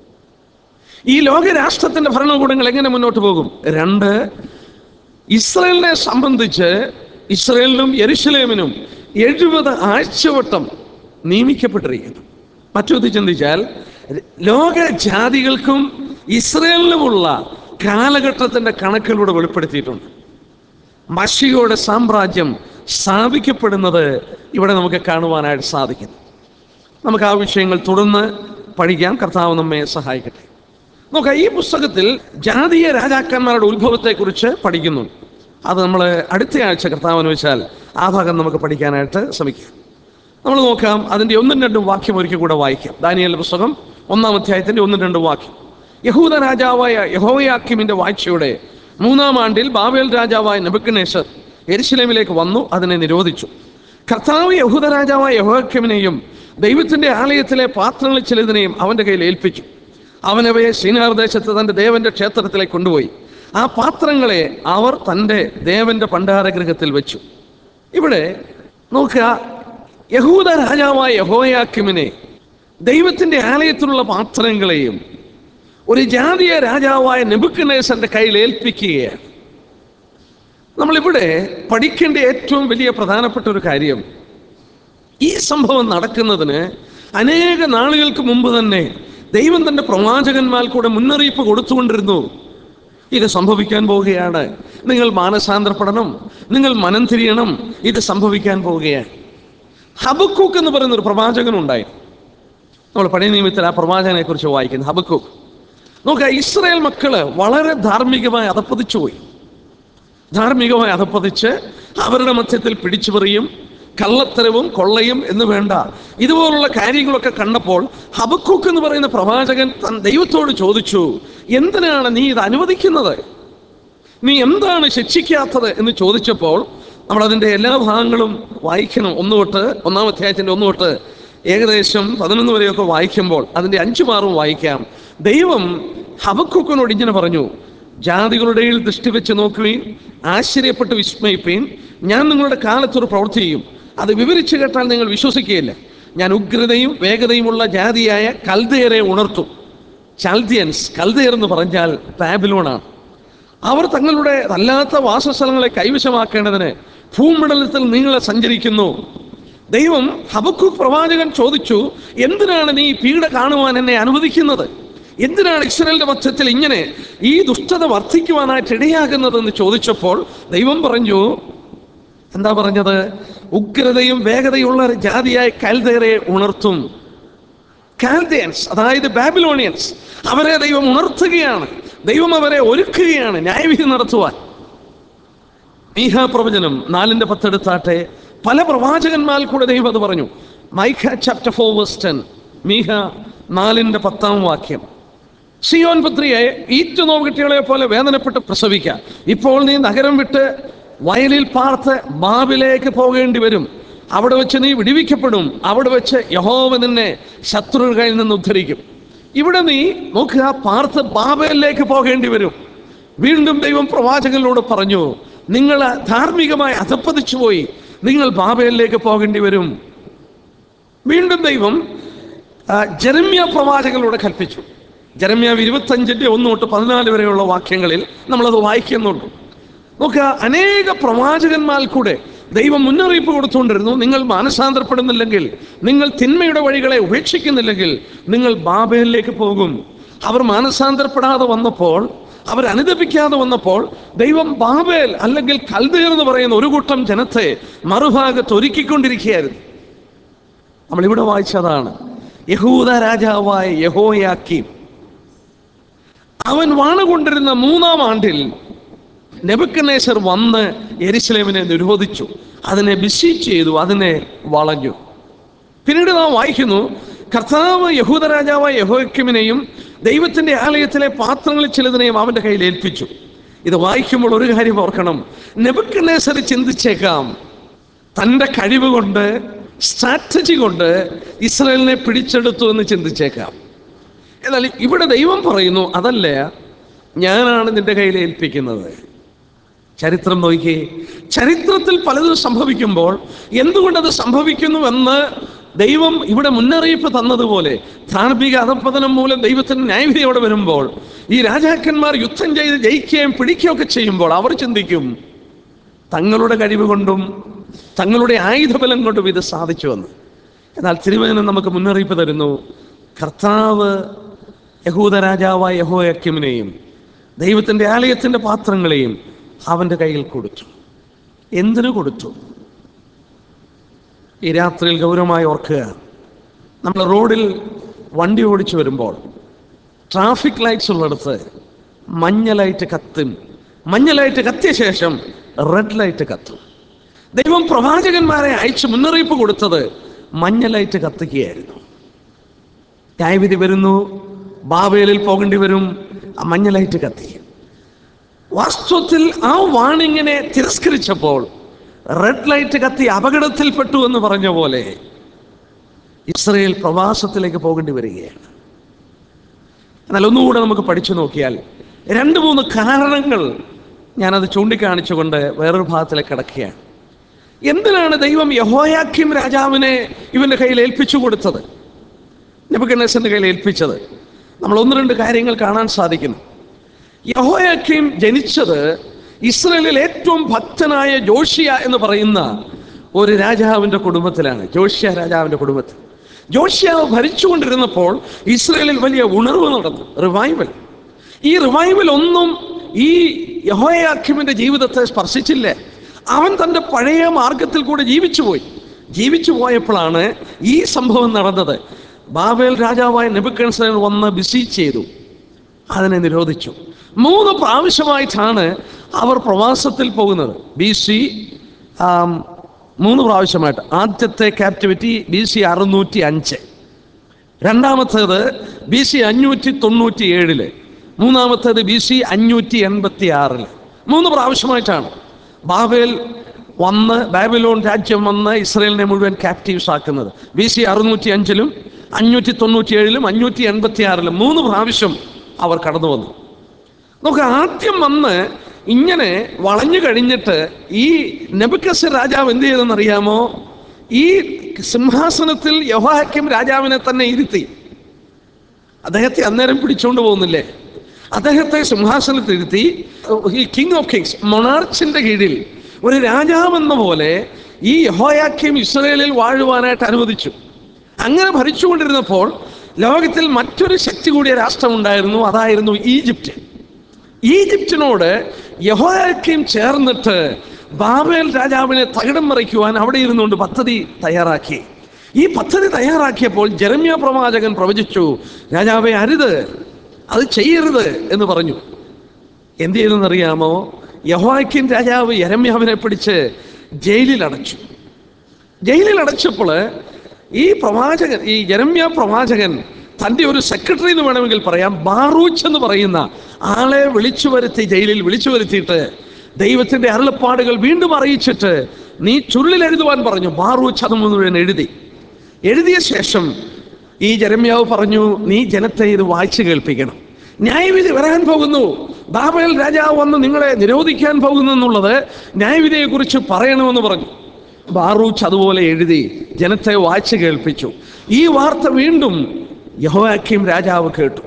ഈ ലോകരാഷ്ട്രത്തിന്റെ ഭരണകൂടങ്ങൾ എങ്ങനെ മുന്നോട്ട് പോകും രണ്ട് ഇസ്രയേലിനെ സംബന്ധിച്ച് ഇസ്രയേലിനും യെരുശലേമിനും എഴുപത് ആഴ്ചവട്ടം നിയമിക്കപ്പെട്ടിരിക്കുന്നു മറ്റൊന്ന് ചിന്തിച്ചാൽ ലോക ജാതികൾക്കും ഇസ്രയേലിനുമുള്ള കാലഘട്ടത്തിന്റെ കണക്കിലൂടെ വെളിപ്പെടുത്തിയിട്ടുണ്ട് മഷിയുടെ സാമ്രാജ്യം സ്ഥാപിക്കപ്പെടുന്നത് ഇവിടെ നമുക്ക് കാണുവാനായിട്ട് സാധിക്കുന്നു നമുക്ക് ആ വിഷയങ്ങൾ തുടർന്ന് പഠിക്കാൻ കർത്താവ് നമ്മെ സഹായിക്കട്ടെ നോക്കാം ഈ പുസ്തകത്തിൽ ജാതീയ രാജാക്കന്മാരുടെ ഉത്ഭവത്തെക്കുറിച്ച് പഠിക്കുന്നു അത് നമ്മൾ അടുത്ത ആഴ്ച കർത്താവ് അനുവദിച്ചാൽ ആ ഭാഗം നമുക്ക് പഠിക്കാനായിട്ട് ശ്രമിക്കാം നമ്മൾ നോക്കാം അതിൻ്റെ ഒന്നും രണ്ടും വാക്യം ഒരിക്കൽ കൂടെ വായിക്കാം ദാനിയലിന്റെ പുസ്തകം ഒന്നാം അധ്യായത്തിന്റെ ഒന്നും രണ്ടും വാക്യം യഹൂദ രാജാവായ യഹോയാക്കിമിന്റെ വാഴ്ചയുടെ മൂന്നാം ആണ്ടിൽ ബാബേൽ രാജാവായ നെബുക്കനേശ്വർ എരിശിലേമിലേക്ക് വന്നു അതിനെ നിരോധിച്ചു കർത്താവ് യഹൂദ രാജാവായ യഹോയാക്കിമിനെയും ദൈവത്തിന്റെ ആലയത്തിലെ പാത്രങ്ങളിൽ ചിലതിനെയും അവന്റെ കയ്യിൽ ഏൽപ്പിച്ചു അവനവയെ ശ്രീനാർ ദേശത്ത് തന്റെ ദേവന്റെ ക്ഷേത്രത്തിലേക്ക് കൊണ്ടുപോയി ആ പാത്രങ്ങളെ അവർ തൻ്റെ ദേവന്റെ ഭണ്ഡാരഗൃഹത്തിൽ വെച്ചു ഇവിടെ നോക്കുക യഹൂദ രാജാവായ യഹോയാക്കിമിനെ ദൈവത്തിന്റെ ആലയത്തിലുള്ള പാത്രങ്ങളെയും ഒരു ജാതീയ രാജാവായ നെബുക്കനേസന്റെ കയ്യിൽ ഏൽപ്പിക്കുകയാണ് നമ്മളിവിടെ പഠിക്കേണ്ട ഏറ്റവും വലിയ പ്രധാനപ്പെട്ട ഒരു കാര്യം ഈ സംഭവം നടക്കുന്നതിന് അനേക നാളുകൾക്ക് മുമ്പ് തന്നെ ദൈവം തന്റെ പ്രവാചകന്മാർ കൂടെ മുന്നറിയിപ്പ് കൊടുത്തുകൊണ്ടിരുന്നു ഇത് സംഭവിക്കാൻ പോവുകയാണ് നിങ്ങൾ മാനസാന്തരപ്പെടണം നിങ്ങൾ മനം തിരിയണം ഇത് സംഭവിക്കാൻ പോവുകയാണ് ഹബക്കൂക്ക് എന്ന് പറയുന്ന ഒരു പ്രവാചകൻ ഉണ്ടായി നമ്മൾ പഴയ നിയമത്തിൽ ആ പ്രവാചകനെ കുറിച്ച് വായിക്കുന്നു ഹബക്കൂക്ക് നോക്കുക ഇസ്രായേൽ മക്കള് വളരെ ധാർമ്മികമായി അധപ്പതിച്ചു പോയി ധാർമ്മികമായി അധപ്പതിച്ച് അവരുടെ മധ്യത്തിൽ പിടിച്ചുപറിയും കള്ളത്തരവും കൊള്ളയും എന്ന് വേണ്ട ഇതുപോലുള്ള കാര്യങ്ങളൊക്കെ കണ്ടപ്പോൾ ഹബക്കൂക്ക് എന്ന് പറയുന്ന പ്രവാചകൻ തൻ ദൈവത്തോട് ചോദിച്ചു എന്തിനാണ് നീ ഇത് അനുവദിക്കുന്നത് നീ എന്താണ് ശിക്ഷിക്കാത്തത് എന്ന് ചോദിച്ചപ്പോൾ നമ്മൾ അതിൻ്റെ എല്ലാ ഭാഗങ്ങളും വായിക്കണം ഒന്ന് തൊട്ട് ഒന്നാം അധ്യായത്തിൻ്റെ ഒന്ന് തൊട്ട് ഏകദേശം പതിനൊന്ന് വരെയൊക്കെ വായിക്കുമ്പോൾ അതിൻ്റെ അഞ്ചു മാറും വായിക്കാം ദൈവം ഹബക്കൂക്കിനോട് ഇങ്ങനെ പറഞ്ഞു ജാതികളുടെ ഇടയിൽ ദൃഷ്ടി വെച്ച് നോക്കുകയും ആശ്ചര്യപ്പെട്ട് വിസ്മയിപ്പീൻ ഞാൻ നിങ്ങളുടെ കാലത്തൊരു പ്രവൃത്തി ചെയ്യും അത് വിവരിച്ചു കേട്ടാൽ നിങ്ങൾ വിശ്വസിക്കുകയില്ല ഞാൻ ഉഗ്രതയും വേഗതയുമുള്ള ജാതിയായ കൽദയരെ ഉണർത്തും ചാൽദിയൻസ് കൽദയർ എന്ന് പറഞ്ഞാൽ ബാബിലോണാണ് അവർ തങ്ങളുടെ അല്ലാത്ത വാസസ്ഥലങ്ങളെ കൈവശമാക്കേണ്ടതിന് ഭൂമണ്ഡലത്തിൽ നീങ്ങളെ സഞ്ചരിക്കുന്നു ദൈവം ഹബക്കൂക്ക് പ്രവാചകൻ ചോദിച്ചു എന്തിനാണ് നീ ഈ പീഡ കാണുവാൻ എന്നെ അനുവദിക്കുന്നത് എന്തിനാണ് ഇസ്രയേലിന്റെ മധ്യത്തിൽ ഇങ്ങനെ ഈ ദുഷ്ടത വർദ്ധിക്കുവാനായിട്ട് ഇടയാകുന്നതെന്ന് ചോദിച്ചപ്പോൾ ദൈവം പറഞ്ഞു എന്താ പറഞ്ഞത് ഉഗ്രതയും വേഗതയുള്ള ഒരു ജാതിയായ കാൽദേറെ ഉണർത്തും കാൽദേൻസ് അതായത് ബാബിലോണിയൻസ് അവരെ ദൈവം ഉണർത്തുകയാണ് ദൈവം അവരെ ഒരുക്കുകയാണ് ന്യായവിധി നടത്തുവാൻ മീഹ പ്രവചനം നാലിന്റെ പത്തെടുത്താട്ടെ പല പ്രവാചകന്മാർ കൂടെ ദൈവം അത് പറഞ്ഞു Micah chapter four verse ten മീഹ നാലിന്റെ പത്താം വാക്യം സിയോൻ പുത്രിയെ ഈറ്റു നോവുകുട്ടികളെ പോലെ വേദനപ്പെട്ട് പ്രസവിക്കാം ഇപ്പോൾ നീ നഗരം വിട്ട് വയലിൽ പാർത്ത് ബാബിലേക്ക് പോകേണ്ടി വരും അവിടെ വെച്ച് നീ വിടിവിക്കപ്പെടും അവിടെ വെച്ച് യഹോവ നിന്നെ ശത്രുക്കളുടെ കയ്യിൽ നിന്ന് ഉദ്ധരിക്കും ഇവിടെ നീ നോക്കുക പാർത്ത് ബാബയിലേക്ക് പോകേണ്ടി വരും വീണ്ടും ദൈവം പ്രവാചകനിലൂടെ പറഞ്ഞു നിങ്ങൾ ധാർമ്മികമായി അധപ്പതിച്ചു പോയി നിങ്ങൾ ബാബയിലേക്ക് പോകേണ്ടി വരും വീണ്ടും ദൈവം ആ, ജെറമ്യ പ്രവാചകനിലൂടെ കൽപ്പിച്ചു ജെറമ്യാവ് ഇരുപത്തഞ്ചിന്റെ ഒന്ന് തൊട്ട് പതിനാല് വരെയുള്ള വാക്യങ്ങളിൽ നമ്മളത് വായിക്കുന്നുണ്ട് നോക്കുക അനേക പ്രവാചകന്മാർ കൂടെ ദൈവം മുന്നറിയിപ്പ് കൊടുത്തുകൊണ്ടിരുന്നു നിങ്ങൾ മാനസാന്തരപ്പെടുന്നില്ലെങ്കിൽ നിങ്ങൾ തിന്മയുടെ വഴികളെ ഉപേക്ഷിക്കുന്നില്ലെങ്കിൽ നിങ്ങൾ ബാബയിലേക്ക് പോകും അവർ മാനസാന്തരപ്പെടാതെ വന്നപ്പോൾ അവർ അനുദപിക്കാതെ വന്നപ്പോൾ ദൈവം ബാബേൽ അല്ലെങ്കിൽ കൽദയർ എന്ന് പറയുന്ന ഒരു കൂട്ടം ജനത്തെ മറുഭാഗത്ത് ഒരുക്കിക്കൊണ്ടിരിക്കുകയായിരുന്നു നമ്മളിവിടെ വായിച്ചതാണ് യഹൂദ രാജാവായ യഹോയാക്കീം അവൻ വാണുകൊണ്ടിരുന്ന മൂന്നാം ആണ്ടിൽ നെബുക്കനേസർ വന്ന് എരിശിലേമിനെ നിരോധിച്ചു അതിനെ ബിസീച്ച് ചെയ്തു അതിനെ വളഞ്ഞു പിന്നീട് നാം വായിക്കുന്നു കർത്താവ് യഹൂദ രാജാവായ യഹോക്കിമിനെയും ദൈവത്തിന്റെ ആലയത്തിലെ പാത്രങ്ങളിൽ ചിലതിനെയും അവന്റെ കയ്യിൽ ഏൽപ്പിച്ചു ഇത് വായിക്കുമ്പോൾ ഒരു കാര്യം ഓർക്കണം നെബുക്കനേസർ ചിന്തിച്ചേക്കാം തൻ്റെ കഴിവ് കൊണ്ട് സ്ട്രാറ്റജി കൊണ്ട് ഇസ്രായേലിനെ പിടിച്ചെടുത്തു എന്ന് ചിന്തിച്ചേക്കാം എന്നാൽ ഇവിടെ ദൈവം പറയുന്നു അതല്ല ഞാനാണ് നിന്റെ കയ്യിൽ ഏൽപ്പിക്കുന്നത് ചരിത്രം നോക്കി ചരിത്രത്തിൽ പലതും സംഭവിക്കുമ്പോൾ എന്തുകൊണ്ടത് സംഭവിക്കുന്നുവെന്ന് ദൈവം ഇവിടെ മുന്നറിയിപ്പ് തന്നതുപോലെ ധാർമ്മിക അധപ്പതനം മൂലം ദൈവത്തിന് ന്യായവിധിയോടെ വരുമ്പോൾ ഈ രാജാക്കന്മാർ യുദ്ധം ചെയ്ത് ജയിക്കുകയും പിടിക്കുകയൊക്കെ ചെയ്യുമ്പോൾ അവർ ചിന്തിക്കും തങ്ങളുടെ കഴിവ് കൊണ്ടും തങ്ങളുടെ ആയുധബലം കൊണ്ടും ഇത് സാധിച്ചുവെന്ന് എന്നാൽ തിരുവചനം നമുക്ക് മുന്നറിയിപ്പ് തരുന്നു കർത്താവ് യഹൂദ രാജാവായ യഹോയക്കിമിനെയും ദൈവത്തിൻ്റെ ആലയത്തിൻ്റെ പാത്രങ്ങളെയും അവൻ്റെ കയ്യിൽ കൊടുത്തു എന്തിനു കൊടുത്തു ഈ രാത്രിയിൽ ഗൗരവമായി ഓർക്കുക നമ്മൾ റോഡിൽ വണ്ടി ഓടിച്ചു വരുമ്പോൾ ട്രാഫിക് ലൈറ്റ്സ് ഉള്ളിടത്ത് മഞ്ഞ ലൈറ്റ് കത്തും മഞ്ഞ ലൈറ്റ് കത്തിയ ശേഷം റെഡ് ലൈറ്റ് കത്തും ദൈവം പ്രവാചകന്മാരെ അയച്ച് മുന്നറിയിപ്പ് കൊടുത്തത് മഞ്ഞ ലൈറ്റ് കത്തിക്കുകയായിരുന്നു ന്യായവിധി വരുന്നു ബാബേലിൽ പോകേണ്ടി വരും ആ മഞ്ഞ ലൈറ്റ് കത്തി വാസ്തവത്തിൽ ആ വാണിങ്ങിനെ തിരസ്കരിച്ചപ്പോൾ റെഡ് ലൈറ്റ് കത്തി അപകടത്തിൽപ്പെട്ടു എന്ന് പറഞ്ഞ പോലെ ഇസ്രയേൽ പ്രവാസത്തിലേക്ക് പോകേണ്ടി വരികയാണ് എന്നാൽ ഒന്നുകൂടെ നമുക്ക് പഠിച്ചു നോക്കിയാൽ രണ്ട് മൂന്ന് കാരണങ്ങൾ ഞാനത് ചൂണ്ടിക്കാണിച്ചുകൊണ്ട് വേറൊരു ഭാഗത്തിലേക്ക് കിടക്കുകയാണ് എന്തിനാണ് ദൈവം യഹോയാക്കിം രാജാവിനെ ഇവന്റെ കയ്യിൽ ഏൽപ്പിച്ചു കൊടുത്തത് നെബുക്കനേസന്റെ കയ്യിൽ ഏൽപ്പിച്ചത് നമ്മൾ ഒന്ന് രണ്ട് കാര്യങ്ങൾ കാണാൻ സാധിക്കുന്നു യഹോയാക്കിം ജനിച്ചത് ഇസ്രയേലിൽ ഏറ്റവും ഭക്തനായ ജോഷിയ എന്ന് പറയുന്ന ഒരു രാജാവിന്റെ കുടുംബത്തിലാണ് ജോഷിയ രാജാവിന്റെ കുടുംബത്തിൽ ജോഷിയാവ് ഭരിച്ചുകൊണ്ടിരുന്നപ്പോൾ ഇസ്രയേലിൽ വലിയ ഉണർവ് നടന്നു റിവൈവൽ ഈ റിവൈവൽ ഒന്നും ഈ യഹോയാക്കിമിന്റെ ജീവിതത്തെ സ്പർശിച്ചില്ല അവൻ തൻ്റെ പഴയ മാർഗത്തിൽ കൂടെ ജീവിച്ചു പോയി ജീവിച്ചു പോയപ്പോഴാണ് ഈ സംഭവം നടന്നത് ബാബേൽ രാജാവായ നെബുക്കൻസർ വന്ന് ബിസീച്ച് ചെയ്തു അതിനെ നിരോധിച്ചു മൂന്ന് പ്രാവശ്യമായിട്ടാണ് അവർ പ്രവാസത്തിൽ പോകുന്നത് ബി സി മൂന്ന് പ്രാവശ്യമായിട്ട് ആദ്യത്തെ ക്യാപ്റ്റിവിറ്റി ബി സി അറുന്നൂറ്റി അഞ്ച് രണ്ടാമത്തേത് ബി സി അഞ്ഞൂറ്റി തൊണ്ണൂറ്റി ഏഴില് മൂന്നാമത്തേത് ബി സി അഞ്ഞൂറ്റി എൺപത്തി ആറില് മൂന്ന് പ്രാവശ്യമായിട്ടാണ് ബാബേൽ വന്ന് ബാബിലോൺ രാജ്യം വന്ന് ഇസ്രയേലിനെ മുഴുവൻ ക്യാപ്റ്റീവ്സ് ആക്കുന്നത് ബി സി അറുന്നൂറ്റി അഞ്ചിലും അഞ്ഞൂറ്റി തൊണ്ണൂറ്റി ഏഴിലും അഞ്ഞൂറ്റി എൺപത്തി ആറിലും മൂന്ന് പ്രാവശ്യം അവർ കടന്നു വന്നു നമുക്ക് ആദ്യം വന്ന് ഇങ്ങനെ വളഞ്ഞു കഴിഞ്ഞിട്ട് ഈ നെബുക്കസ് രാജാവ് എന്ത് ചെയ്തെന്നറിയാമോ ഈ സിംഹാസനത്തിൽ യഹോഹാക്യം രാജാവിനെ തന്നെ ഇരുത്തി അദ്ദേഹത്തെ അന്നേരം പിടിച്ചുകൊണ്ട് പോകുന്നില്ലേ അദ്ദേഹത്തെ സിംഹാസനത്തിൽ ഇരുത്തി ഈ കിങ് ഓഫ് കിങ്സ് മൊണാർച്ചിന്റെ കീഴിൽ ഒരു രാജാവെന്ന പോലെ ഈ യഹോയാക്യം ഇസ്രയേലിൽ വാഴുവാനായിട്ട് അനുവദിച്ചു അങ്ങനെ ഭരിച്ചുകൊണ്ടിരുന്നപ്പോൾ ലോകത്തിൽ മറ്റൊരു ശക്തി കൂടിയ രാഷ്ട്രമുണ്ടായിരുന്നു അതായിരുന്നു ഈജിപ്റ്റ് ഈജിപ്തിനോട് യഹോയാക്യം ചേർന്നിട്ട് ബാബേൽ രാജാവിനെ തകിടം മറിക്കുവാൻ അവിടെ ഇരുന്നുകൊണ്ട് പദ്ധതി തയ്യാറാക്കി ഈ പദ്ധതി തയ്യാറാക്കിയപ്പോൾ ജെറമ്യ പ്രവാചകൻ പ്രവചിച്ചു രാജാവെ അരുത് അത് ചെയ്യരുത് എന്ന് പറഞ്ഞു എന്ത് ചെയ്തെന്നറിയാമോ യഹോയാക്യം രാജാവ് യരമ്യാവിനെ പിടിച്ച് ജയിലിൽ അടച്ചു ജയിലിൽ അടച്ചപ്പോൾ ഈ പ്രവാചകൻ ഈ ജരമ്യ പ്രവാചകൻ തൻ്റെ ഒരു സെക്രട്ടറി എന്ന് വേണമെങ്കിൽ പറയാം ബാറൂച്ച് എന്ന് പറയുന്ന ആളെ വിളിച്ചു വരുത്തി ജയിലിൽ വിളിച്ചു വരുത്തിയിട്ട് ദൈവത്തിൻ്റെ അരുളപ്പാടുകൾ വീണ്ടും അറിയിച്ചിട്ട് നീ ചുരുളിൽ എഴുതുവാൻ പറഞ്ഞു ബാറൂച്ച് അത് മുഴുവൻ എഴുതി എഴുതിയ ശേഷം ഈ ജരമ്യാവ് പറഞ്ഞു നീ ജനത്തെ ഇത് വായിച്ചു കേൾപ്പിക്കണം ന്യായവിധി വരാൻ പോകുന്നു ബാബേൽ രാജാവ് വന്ന് നിങ്ങളെ നിരോധിക്കാൻ പോകുന്നു എന്നുള്ളത് ന്യായവിധിയെക്കുറിച്ച് പറയണമെന്ന് പറഞ്ഞു ബാറൂച്ച് അതുപോലെ എഴുതി ജനത്തെ വായിച്ചു കേൾപ്പിച്ചു ഈ വാർത്ത വീണ്ടും യഹോയാക്കിം രാജാവ് കേട്ടു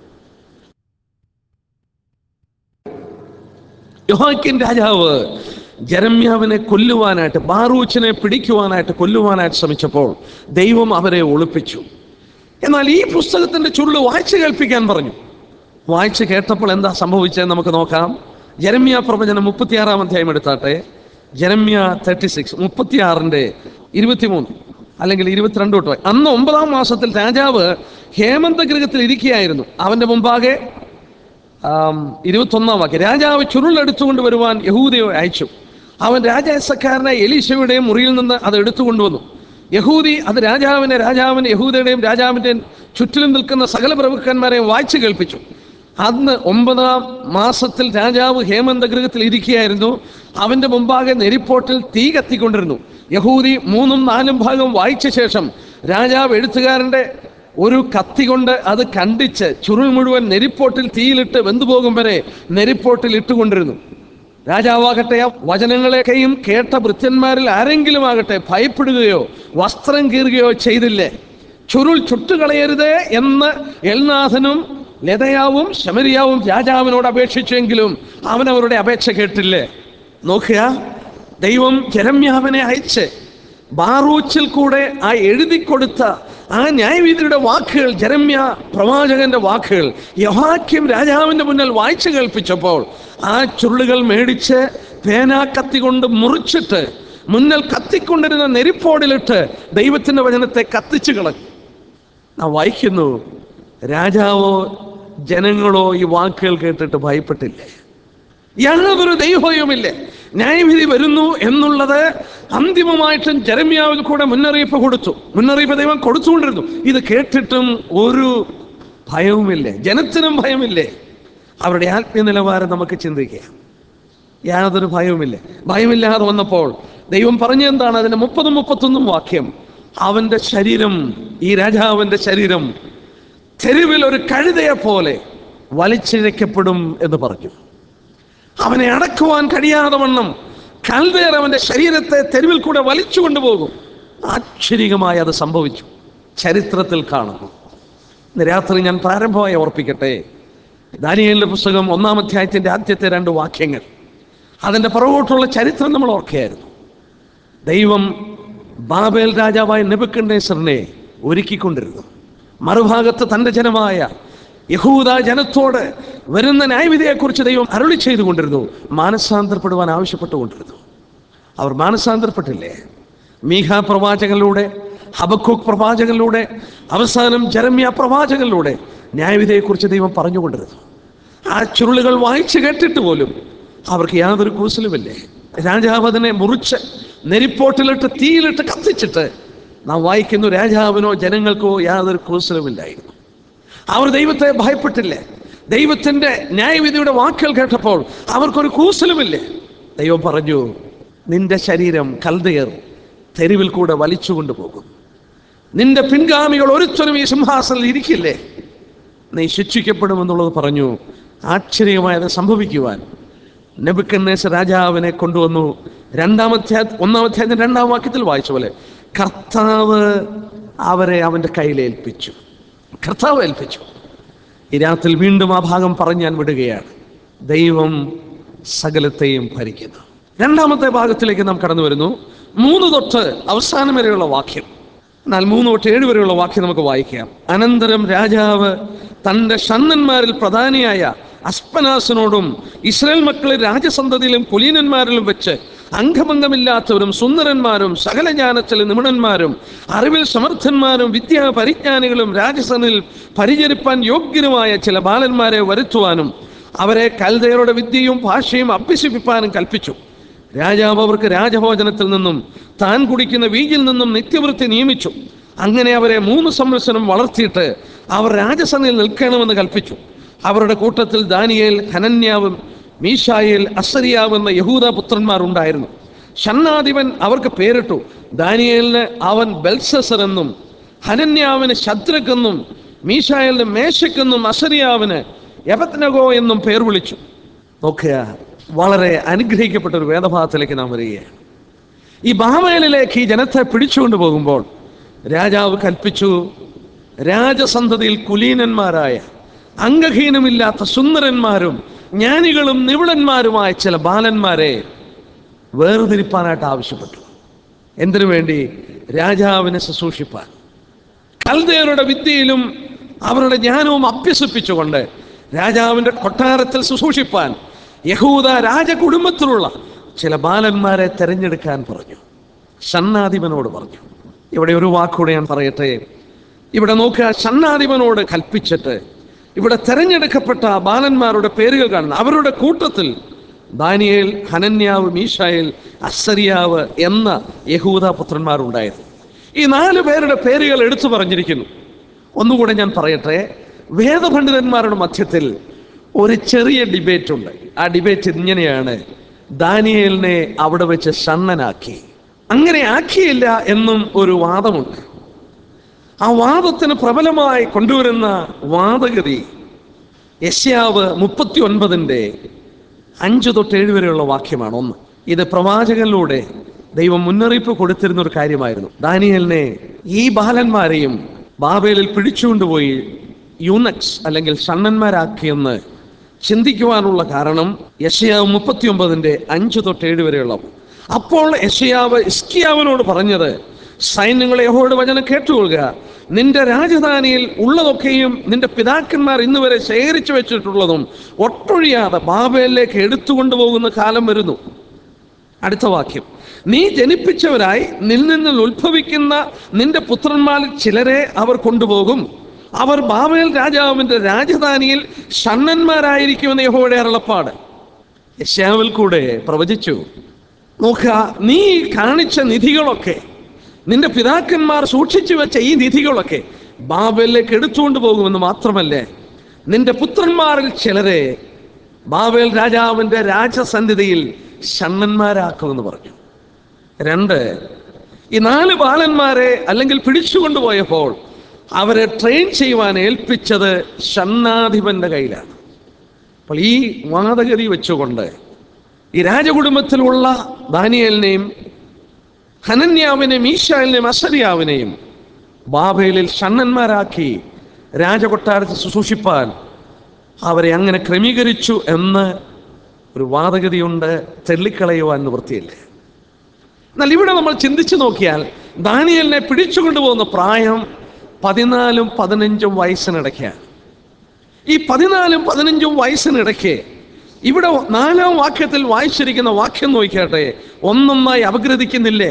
യഹോയാക്കിം രാജാവ് ജരമ്യാവിനെ കൊല്ലുവാനായിട്ട് ബാറൂച്ചിനെ പിടിക്കുവാനായിട്ട് കൊല്ലുവാനായിട്ട് ശ്രമിച്ചപ്പോൾ ദൈവം അവരെ ഒളിപ്പിച്ചു എന്നാൽ ഈ പുസ്തകത്തിന്റെ ചുരുള് വായിച്ചു കേൾപ്പിക്കാൻ പറഞ്ഞു വായിച്ച് കേട്ടപ്പോൾ എന്താ സംഭവിച്ചത് നമുക്ക് നോക്കാം ജരമ്യ പ്രവചനം മുപ്പത്തിയാറാം അധ്യായം എടുത്താട്ടെ ജരമ്യ തേർട്ടി സിക്സ് മുപ്പത്തിയാറിൻ്റെ ഇരുപത്തിമൂന്ന് അല്ലെങ്കിൽ ഇരുപത്തിരണ്ട് തൊട്ട് അന്ന് ഒമ്പതാം മാസത്തിൽ രാജാവ് ഹേമന്തഗൃഹത്തിൽ ഇരിക്കുകയായിരുന്നു അവൻ്റെ മുമ്പാകെ ആം, ഇരുപത്തൊന്നാം വാക്യം രാജാവ് ചുരുളെടുത്തുകൊണ്ട് വരുവാൻ യഹൂദയെ അയച്ചു അവൻ രാജാസക്കാരനായ എലീശയുടെ മുറിയിൽ നിന്ന് അത് എടുത്തുകൊണ്ടുവന്നു യഹൂദി അത് രാജാവിനെ രാജാവിനെ യഹൂദയുടെയും രാജാവിൻ്റെയും ചുറ്റിലും നിൽക്കുന്ന സകല പ്രഭുക്കന്മാരെയും വായിച്ചു കേൾപ്പിച്ചു അന്ന് ഒമ്പതാം മാസത്തിൽ രാജാവ് ഹേമന്തഗൃഹത്തിൽ ഇരിക്കുകയായിരുന്നു അവന്റെ മുമ്പാകെ നെരിപ്പോട്ടിൽ തീ കത്തിക്കൊണ്ടിരുന്നു യഹൂദി മൂന്നും നാലും ഭാഗം വായിച്ച ശേഷം രാജാവ് എഴുത്തുകാരന്റെ ഒരു കത്തി കൊണ്ട് അത് കണ്ടിച്ച് ചുരുൾ മുഴുവൻ നെരിപ്പോട്ടിൽ തീയിലിട്ട് വെന്തുപോകും വരെ നെരിപ്പോട്ടിൽ ഇട്ടുകൊണ്ടിരുന്നു രാജാവാകട്ടെ ആ വചനങ്ങളെയൊക്കെയും കേട്ട ഭൃത്യന്മാരിൽ ആരെങ്കിലും ആകട്ടെ ഭയപ്പെടുകയോ വസ്ത്രം കീറുകയോ ചെയ്തില്ലേ ചുരുൾ ചുട്ടുകളയരുത് എന്ന് എൽനാഥനും ലതയാവും ശമരിയാവും രാജാവിനോട് അപേക്ഷിച്ചെങ്കിലും അവൻ അവരുടെ അപേക്ഷ കേട്ടില്ലേ നോക്കുക ദൈവം ജരമ്യാവിനെ അയച്ച് ബാറൂച്ചിൽ കൂടെ ആ എഴുതി കൊടുത്ത ആ ന്യായവിധിയുടെ വാക്കുകൾ ജരമ്യ പ്രവാചകന്റെ വാക്കുകൾ യഹാക്യം രാജാവിന്റെ മുന്നിൽ വായിച്ചു കേൾപ്പിച്ചപ്പോൾ ആ ചുരുളുകൾ മേടിച്ച് പേനാ കത്തി കൊണ്ട് മുറിച്ചിട്ട് മുന്നിൽ കത്തിക്കൊണ്ടിരുന്ന നെരിപ്പോടിലിട്ട് ദൈവത്തിന്റെ വചനത്തെ കത്തിച്ചു കളഞ്ഞു നാം വായിക്കുന്നു രാജാവോ ജനങ്ങളോ ഈ വാക്കുകൾ കേട്ടിട്ട് ഭയപ്പെട്ടില്ലേ യാതൊരു ദൈവവുമില്ല ന്യായവിധി വരുന്നു എന്നുള്ളത് അന്തിമമായിട്ടും ജരമ്യാവിൽ കൂടെ മുന്നറിയിപ്പ് കൊടുത്തു മുന്നറിയിപ്പ് ദൈവം കൊടുത്തുകൊണ്ടിരുന്നു ഇത് കേട്ടിട്ടും ഒരു ഭയവുമില്ലേ ജനത്തിനും ഭയമില്ലേ അവരുടെ ആത്മീയ നിലവാരം നമുക്ക് ചിന്തിക്കാം യാതൊരു ഭയവുമില്ല ഭയമില്ലാതെ വന്നപ്പോൾ ദൈവം പറഞ്ഞെന്താണ് അതിന്റെ മുപ്പതും മുപ്പത്തൊന്നും വാക്യം അവന്റെ ശരീരം ഈ രാജാവിന്റെ ശരീരം തെരുവിൽ ഒരു കഴുതയെ പോലെ വലിച്ചിഴക്കപ്പെടും എന്ന് പറഞ്ഞു അവനെ അടക്കുവാൻ കഴിയാതെ വണ്ണം കൽവേർ അവന്റെ ശരീരത്തെ തെരുവിൽ കൂടെ വലിച്ചു കൊണ്ടുപോകും ആശ്ചര്യമായി അത് സംഭവിച്ചു ചരിത്രത്തിൽ കാണുന്നു ഇന്ന് രാത്രി ഞാൻ പ്രാരംഭമായി ഓർപ്പിക്കട്ടെ ദാനിയലിന്റെ പുസ്തകം ഒന്നാം അധ്യായത്തിന്റെ ആദ്യത്തെ രണ്ട് വാക്യങ്ങൾ അതിന്റെ പുറകോട്ടുള്ള ചരിത്രം നമ്മൾ ഓർക്കുകയായിരുന്നു ദൈവം ബാബേൽ രാജാവായ നെബുക്കണ്ടേശ്വറിനെ ഒരുക്കിക്കൊണ്ടിരുന്നു മറുഭാഗത്ത് തൻ്റെ ജനമായ യഹൂദ ജനത്തോട് വരുന്ന ന്യായവിധിയെക്കുറിച്ച് ദൈവം അരുളി ചെയ്തുകൊണ്ടിരുന്നു മാനസാന്തരപ്പെടുവാൻ ആവശ്യപ്പെട്ടുകൊണ്ടിരുന്നു അവർ മാനസാന്തരപ്പെട്ടില്ലേ മീഹ പ്രവാചകനിലൂടെ ഹബക്കൂക്ക് പ്രവാചകനിലൂടെ അവസാനം ജരമ്യ പ്രവാചകനിലൂടെ ന്യായവിധിയെക്കുറിച്ച് ദൈവം പറഞ്ഞുകൊണ്ടിരുന്നു ആ ചുരുളുകൾ വായിച്ചു കേട്ടിട്ട് പോലും അവർക്ക് യാതൊരു കൂസലുമില്ലേ രാജാവ് അതിനെ മുറിച്ച് നെരിപ്പോട്ടിലിട്ട് തീയിലിട്ട് കത്തിച്ചിട്ട് നാം വായിക്കുന്നു രാജാവിനോ ജനങ്ങൾക്കോ യാതൊരു കൂസലുമില്ലായിരുന്നു അവർ ദൈവത്തെ ഭയപ്പെട്ടില്ലേ ദൈവത്തിന്റെ ന്യായവിധിയുടെ വാക്കുകൾ കേട്ടപ്പോൾ അവർക്കൊരു കൂസലുമില്ലേ ദൈവം പറഞ്ഞു നിന്റെ ശരീരം കൽതയർ തെരുവിൽ കൂടെ വലിച്ചുകൊണ്ടു പോകും നിന്റെ പിൻഗാമികൾ ഒരുത്തരും ഈ സിംഹാസനിൽ ഇരിക്കില്ലേ നീ ശിക്ഷിക്കപ്പെടുമെന്നുള്ളത് പറഞ്ഞു ആശ്ചര്യമായത് സംഭവിക്കുവാൻ നെബുക്കന്നേസ് രാജാവിനെ കൊണ്ടുവന്നു രണ്ടാമത്തെ ഒന്നാമത്തെ രണ്ടാം വാക്യത്തിൽ വായിച്ച പോലെ കർത്താവ് അവരെ അവൻ്റെ കയ്യിൽ ഏൽപ്പിച്ചു കർത്താവ് ഏൽപ്പിച്ചു ഈ രാത്രി വീണ്ടും ആ ഭാഗം പറഞ്ഞ് ഞാൻ വിടുകയാണ് ദൈവം സകലത്തെയും ഭരിക്കുന്നു രണ്ടാമത്തെ ഭാഗത്തിലേക്ക് നാം കടന്നു വരുന്നു മൂന്ന് തൊട്ട് അവസാനം വരെയുള്ള വാക്യം എന്നാൽ മൂന്ന് തൊട്ട് ഏഴ് വരെയുള്ള വാക്യം നമുക്ക് വായിക്കാം അനന്തരം രാജാവ് തൻ്റെ ഷണ്ണന്മാരിൽ പ്രധാനിയായ അസ്പനാസിനോടും ഇസ്രായേൽ മക്കളെ രാജസന്തതിയിലും കുലീനന്മാരിലും വെച്ച് അംഗഭംഗമില്ലാത്തവരും സുന്ദരന്മാരും സകല ജ്ഞാനത്തിലെ നിപുണന്മാരും അറിവിൽ സമർത്ഥന്മാരും വിദ്യാ പരിജ്ഞാനികളും രാജസനിൽ പരിചരിപ്പാൻ യോഗ്യരുമായ ചില ബാലന്മാരെ വരുത്തുവാനും അവരെ കൽദയരുടെ വിദ്യയും ഭാഷയും അഭ്യസിപ്പിപ്പാനും കൽപ്പിച്ചു രാജാവ് അവർക്ക് രാജഭോജനത്തിൽ നിന്നും താൻ കുടിക്കുന്ന വീഞ്ഞിൽ നിന്നും നിത്യവൃത്തി നിയമിച്ചു അങ്ങനെ അവരെ മൂന്ന് സംവത്സരം വളർത്തിയിട്ട് അവർ രാജസനയിൽ നിൽക്കണമെന്ന് കൽപ്പിച്ചു അവരുടെ കൂട്ടത്തിൽ ദാനിയേൽ ഹനന്യാവും മീഷായേൽ അസരിയാവ് എന്ന യഹൂദ പുത്രന്മാർ ഉണ്ടായിരുന്നു ഷണ്ണാധിപൻ അവർക്ക് പേരിട്ടു ദാനിയേലിന് അവൻ ബെൽസസർ എന്നും ഹനന്യാവിന് ശദ്രക് എന്നും മീഷായേലിന് മേശക്കെന്നും അസരിയാവിന് യപത്നഗോ എന്നും പേർ വിളിച്ചു നോക്കുക വളരെ അനുഗ്രഹിക്കപ്പെട്ട ഒരു വേദഭാഗത്തിലേക്ക് നാം വരികയാണ് ഈ ബാമേലിലേക്ക് ഈ ജനത്തെ പിടിച്ചുകൊണ്ട് പോകുമ്പോൾ രാജാവ് കൽപ്പിച്ചു രാജസന്തതിയിൽ കുലീനന്മാരായ അംഗഹീനമില്ലാത്ത സുന്ദരന്മാരും ജ്ഞാനികളും നിപുണന്മാരുമായ ചില ബാലന്മാരെ വേർതിരിപ്പാനായിട്ട് ആവശ്യപ്പെട്ടു എന്തിനു വേണ്ടി രാജാവിനെ ശുശ്രൂഷിപ്പാൻ കൽദേവരുടെ വിദ്യയിലും അവരുടെ ജ്ഞാനവും അഭ്യസിപ്പിച്ചുകൊണ്ട് രാജാവിൻ്റെ കൊട്ടാരത്തിൽ ശുശ്രൂഷിപ്പാൻ യഹൂദ രാജകുടുംബത്തിലുള്ള ചില ബാലന്മാരെ തെരഞ്ഞെടുക്കാൻ പറഞ്ഞു ഷണ്ണാധിപനോട് പറഞ്ഞു ഇവിടെ ഒരു വാക്കുകൂടെ ഞാൻ പറയട്ടെ ഇവിടെ നോക്കുക ഷണ്ണാധിപനോട് കൽപ്പിച്ചിട്ട് ഇവിടെ തെരഞ്ഞെടുക്കപ്പെട്ട ബാലന്മാരുടെ പേരുകൾ കാണുന്നു അവരുടെ കൂട്ടത്തിൽ ദാനിയേൽ ഹനന്യാവ് മീഷായേൽ അസരിയാവ് എന്ന യഹൂദ പുത്രന്മാരുണ്ടായിരുന്നു ഈ നാല് പേരുടെ പേരുകൾ എടുത്തു പറഞ്ഞിരിക്കുന്നു ഒന്നുകൂടെ ഞാൻ പറയട്ടെ വേദപണ്ഡിതന്മാരുടെ മധ്യത്തിൽ ഒരു ചെറിയ ഡിബേറ്റ് ഉണ്ട് ആ ഡിബേറ്റ് ഇങ്ങനെയാണ് ദാനിയേലിനെ അവിടെ വെച്ച് ഷണ്ണനാക്കി അങ്ങനെ ആക്കിയില്ല എന്നും ഒരു വാദമുണ്ട് ആ വാദത്തിന് പ്രബലമായി കൊണ്ടുവരുന്ന വാദഗതി യശ്യാവ് മുപ്പത്തി ഒൻപതിൻ്റെ അഞ്ച് തൊട്ട് ഏഴ് വരെയുള്ള വാക്യമാണ് ഒന്ന് ഇത് പ്രവാചകനിലൂടെ ദൈവം മുന്നറിയിപ്പ് കൊടുത്തിരുന്ന ഒരു കാര്യമായിരുന്നു ദാനിയലിനെ ഈ ബാലന്മാരെയും ബാബേലിൽ പിടിച്ചുകൊണ്ടുപോയി യൂനക്സ് അല്ലെങ്കിൽ ഷണ്ണന്മാരാക്കിയെന്ന് ചിന്തിക്കുവാനുള്ള കാരണം യശയാവ് മുപ്പത്തി ഒമ്പതിൻ്റെ അഞ്ച് തൊട്ട് ഏഴ് വരെയുള്ള അപ്പോൾ യശയാവ് ഇസ്കിയാവിനോട് പറഞ്ഞത് സൈന്യങ്ങളെ യഹോയുടെ വചനം കേട്ടുകൊള്ളുക നിന്റെ രാജധാനിയിൽ ഉള്ളതൊക്കെയും നിന്റെ പിതാക്കന്മാർ ഇന്ന് വരെ ശേഖരിച്ചു വെച്ചിട്ടുള്ളതും ഒട്ടൊഴിയാതെ ബാബയിലേക്ക് എടുത്തുകൊണ്ടു പോകുന്ന കാലം വരുന്നു അടുത്ത വാക്യം നീ ജനിപ്പിച്ചവരായി നിൽ നിന്നിൽ ഉത്ഭവിക്കുന്ന നിന്റെ പുത്രന്മാരിൽ ചിലരെ അവർ കൊണ്ടുപോകും അവർ ബാബേൽ രാജാവിന്റെ രാജധാനിയിൽ ഷണ്ണന്മാരായിരിക്കുമെന്ന് യഹോയുടെ അരുളപ്പാട് യശാവിൽ കൂടെ പ്രവചിച്ചു നോക്കുക നീ കാണിച്ച നിധികളൊക്കെ നിന്റെ പിതാക്കന്മാർ സൂക്ഷിച്ചു വെച്ച ഈ നിധികളൊക്കെ ബാബേലിലേക്ക് എടുത്തുകൊണ്ട് പോകുമെന്ന് മാത്രമല്ലേ നിന്റെ പുത്രന്മാരിൽ ചിലരെ ബാബേൽ രാജാവിന്റെ രാജസന്നിധിയിൽ ഷണ്ണന്മാരാക്കുമെന്ന് പറഞ്ഞു രണ്ട് ഈ നാല് ബാലന്മാരെ അല്ലെങ്കിൽ പിടിച്ചുകൊണ്ടുപോയപ്പോൾ അവരെ ട്രെയിൻ ചെയ്യുവാൻ ഏൽപ്പിച്ചത് ഷണ്ണാധിപന്റെ കയ്യിലാണ് അപ്പോൾ ഈ വാദഗതി വെച്ചുകൊണ്ട് ഈ രാജകുടുംബത്തിലുള്ള ദാനിയലിനെയും ഹനന്യാവിനെയും ഈശാലിനെയും അസരിയാവിനെയും ബാബേലിൽ ഷണ്ണന്മാരാക്കി രാജകൊട്ടാരത്തിൽ ശുശ്രൂഷിപ്പാൻ അവരെ അങ്ങനെ ക്രമീകരിച്ചു എന്ന് ഒരു വാദഗതിയുണ്ട് തെള്ളിക്കളയുവാൻ നിവൃത്തിയില്ല എന്നാൽ ഇവിടെ നമ്മൾ ചിന്തിച്ചു നോക്കിയാൽ ദാനിയലിനെ പിടിച്ചുകൊണ്ടുപോകുന്ന പ്രായം പതിനാലും പതിനഞ്ചും വയസ്സിനിടയ്ക്കാണ് ഈ പതിനാലും പതിനഞ്ചും വയസ്സിനിടയ്ക്ക് ഇവിടെ നാലാം വാക്യത്തിൽ വായിച്ചിരിക്കുന്ന വാക്യം നോക്കിയാട്ടെ ഒന്നൊന്നായി അപഗ്രഥിക്കുന്നില്ലേ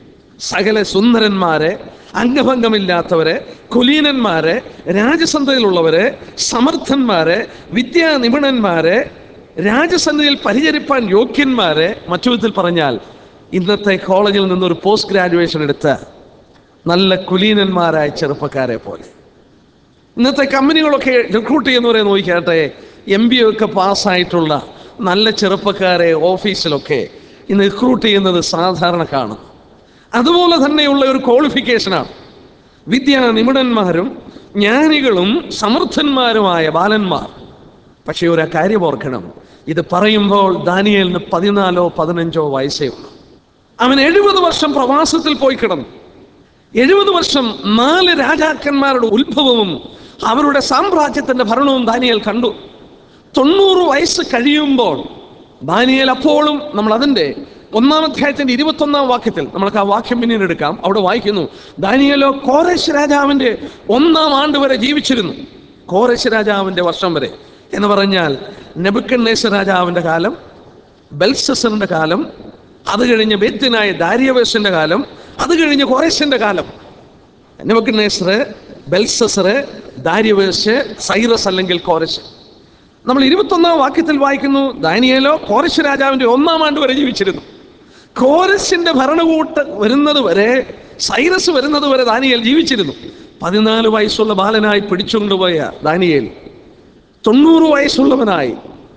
സകല സുന്ദരന്മാരെ അംഗഭംഗമില്ലാത്തവരെ കുലീനന്മാരെ രാജസന്ധയിലുള്ളവരെ സമർത്ഥന്മാരെ വിദ്യാനിപുണന്മാരെ രാജസന്നിധിയിൽ പരിചരിപ്പാൻ യോഗ്യന്മാരെ മറ്റു വിധത്തിൽ പറഞ്ഞാൽ ഇന്നത്തെ കോളേജിൽ നിന്നൊരു പോസ്റ്റ് ഗ്രാജുവേഷൻ എടുത്ത നല്ല കുലീനന്മാരായ ചെറുപ്പക്കാരെ പോലെ ഇന്നത്തെ കമ്പനികളൊക്കെ റിക്രൂട്ട് ചെയ്യുന്നവരെ നോക്കിയാട്ടെ എം ബി ഒക്കെ പാസ്സായിട്ടുള്ള നല്ല ചെറുപ്പക്കാരെ ഓഫീസിലൊക്കെ ഇന്ന് റിക്രൂട്ട് ചെയ്യുന്നത് സാധാരണ കാണും അതുപോലെ തന്നെയുള്ള ഒരു ക്വാളിഫിക്കേഷനാണ് വിദ്യാ നിപുണന്മാരും ജ്ഞാനികളും സമർത്ഥന്മാരുമായ ബാലന്മാർ പക്ഷേ ഒരു കാര്യം ഓർക്കണം ഇത് പറയുമ്പോൾ ദാനിയേലിന് പതിനാലോ പതിനഞ്ചോ വയസ്സേ ഉള്ളൂ അവൻ എഴുപത് വർഷം പ്രവാസത്തിൽ പോയി കിടന്നു എഴുപത് വർഷം നാല് രാജാക്കന്മാരുടെ ഉത്ഭവവും അവരുടെ സാമ്രാജ്യത്തിന്റെ ഭരണവും ദാനിയേൽ കണ്ടു തൊണ്ണൂറ് വയസ്സ് കഴിയുമ്പോൾ ദാനിയേൽ അപ്പോഴും നമ്മൾ അതിന്റെ ഒന്നാം അധ്യായത്തിന്റെ ഇരുപത്തൊന്നാം വാക്യത്തിൽ നമ്മൾക്ക് ആ വാക്യം പിന്നീട് എടുക്കാം അവിടെ വായിക്കുന്നു ദാനിയേലോ കോരേശ് രാജാവിന്റെ ഒന്നാം ആണ്ട് വരെ ജീവിച്ചിരുന്നു കോരേശ് രാജാവിന്റെ വർഷം വരെ എന്ന് പറഞ്ഞാൽ നെബുക്കന്നേശ രാജാവിന്റെ കാലം ബെൽസസറിന്റെ കാലം അത് കഴിഞ്ഞ് ബേത്യനായ ദാരിയവേശന്റെ കാലം അത് കഴിഞ്ഞ് കോരേശന്റെ കാലം നെബുക്കന്നേസർ ബെൽസസർ ദാരിയവേശ് സൈറസ് അല്ലെങ്കിൽ കോരശ് നമ്മൾ ഇരുപത്തൊന്നാം വാക്യത്തിൽ വായിക്കുന്നു ദാനിയേലോ കോരശ് രാജാവിന്റെ ഒന്നാം ആണ്ട് വരെ ജീവിച്ചിരുന്നു കോരശിന്റെ ഭരണകൂട്ട് വരുന്നത് വരെ സൈറസ് വരുന്നത് വരെ ദാനിയേൽ ജീവിച്ചിരുന്നു പതിനാല് വയസ്സുള്ള ബാലനായി പിടിച്ചുകൊണ്ടുപോയ ദാനിയേൽ തൊണ്ണൂറ് വയസ്സുള്ളവനായി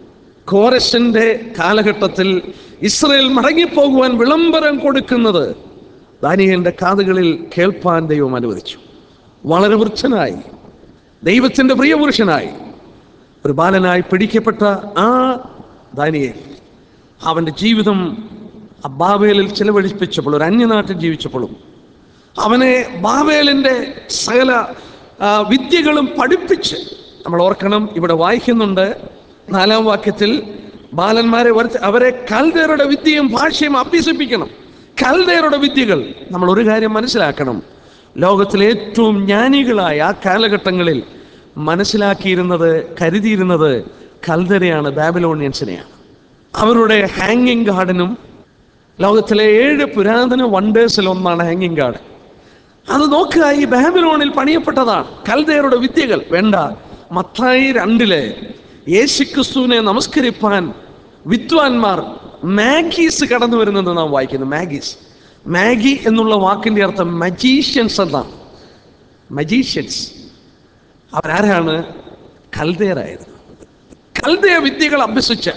കോരശന്റെ കാലഘട്ടത്തിൽ ഇസ്രയേൽ മടങ്ങിപ്പോകുവാൻ വിളംബരം കൊടുക്കുന്നത് ദാനിയേലിന്റെ കാതുകളിൽ കേൾപ്പാൻ ദൈവം അനുവദിച്ചു വളരെ വൃക്ഷനായി ദൈവത്തിന്റെ പ്രിയപുരുഷനായി ഒരു ബാലനായി പിടിക്കപ്പെട്ട ആ ദാനിയേൽ അവൻ്റെ ജീവിതം ആ ബാബേലിൽ ചിലവഴിപ്പിച്ചപ്പോൾ ഒരു അന്യനാട്ടിൽ ജീവിച്ചപ്പോഴും അവനെ ബാബേലിൻ്റെ സകല ആ, വിദ്യകളും പഠിപ്പിച്ച് നമ്മൾ ഓർക്കണം ഇവിടെ വായിക്കുന്നുണ്ട് നാലാം വാക്യത്തിൽ ബാലന്മാരെ വരുത്തി അവരെ കൽദേറുടെ വിദ്യയും ഭാഷയും അഭ്യസിപ്പിക്കണം കൽദേറുടെ വിദ്യകൾ നമ്മൾ ഒരു കാര്യം മനസ്സിലാക്കണം ലോകത്തിലെ ഏറ്റവും ജ്ഞാനികളായ ആ കാലഘട്ടങ്ങളിൽ മനസ്സിലാക്കിയിരുന്നത് കരുതിയിരുന്നത് കൽദരയാണ് ബാബിലോണിയൻസിനെയാണ് അവരുടെ ഹാങ്ങിങ് ഗാർഡനും ലോകത്തിലെ ഏഴ് പുരാതന വണ്ടേഴ്സിൽ ഒന്നാണ് ഹാങ്ങിങ് ഗാർഡൻ അത് നോക്കുക ഈ ബാബിലോണിൽ പണിയപ്പെട്ടതാണ് കൽദയരുടെ വിദ്യകൾ വേണ്ട മത്തായി രണ്ടിലെ യേശുക്രിസ്തുവിനെ നമസ്കരിപ്പാൻ വിദ്വാൻമാർ മാഗീസ് കടന്നു വരുന്നത് നാം വായിക്കുന്നു മാഗീസ് മാഗി എന്നുള്ള വാക്കിന്റെ അർത്ഥം മജീഷ്യൻസ് എന്നാണ് മജീഷ്യൻസ് അവരാരാണ് കൽദേറായിരുന്നു കൽദയ വിദ്യകൾ അഭ്യസിച്ച്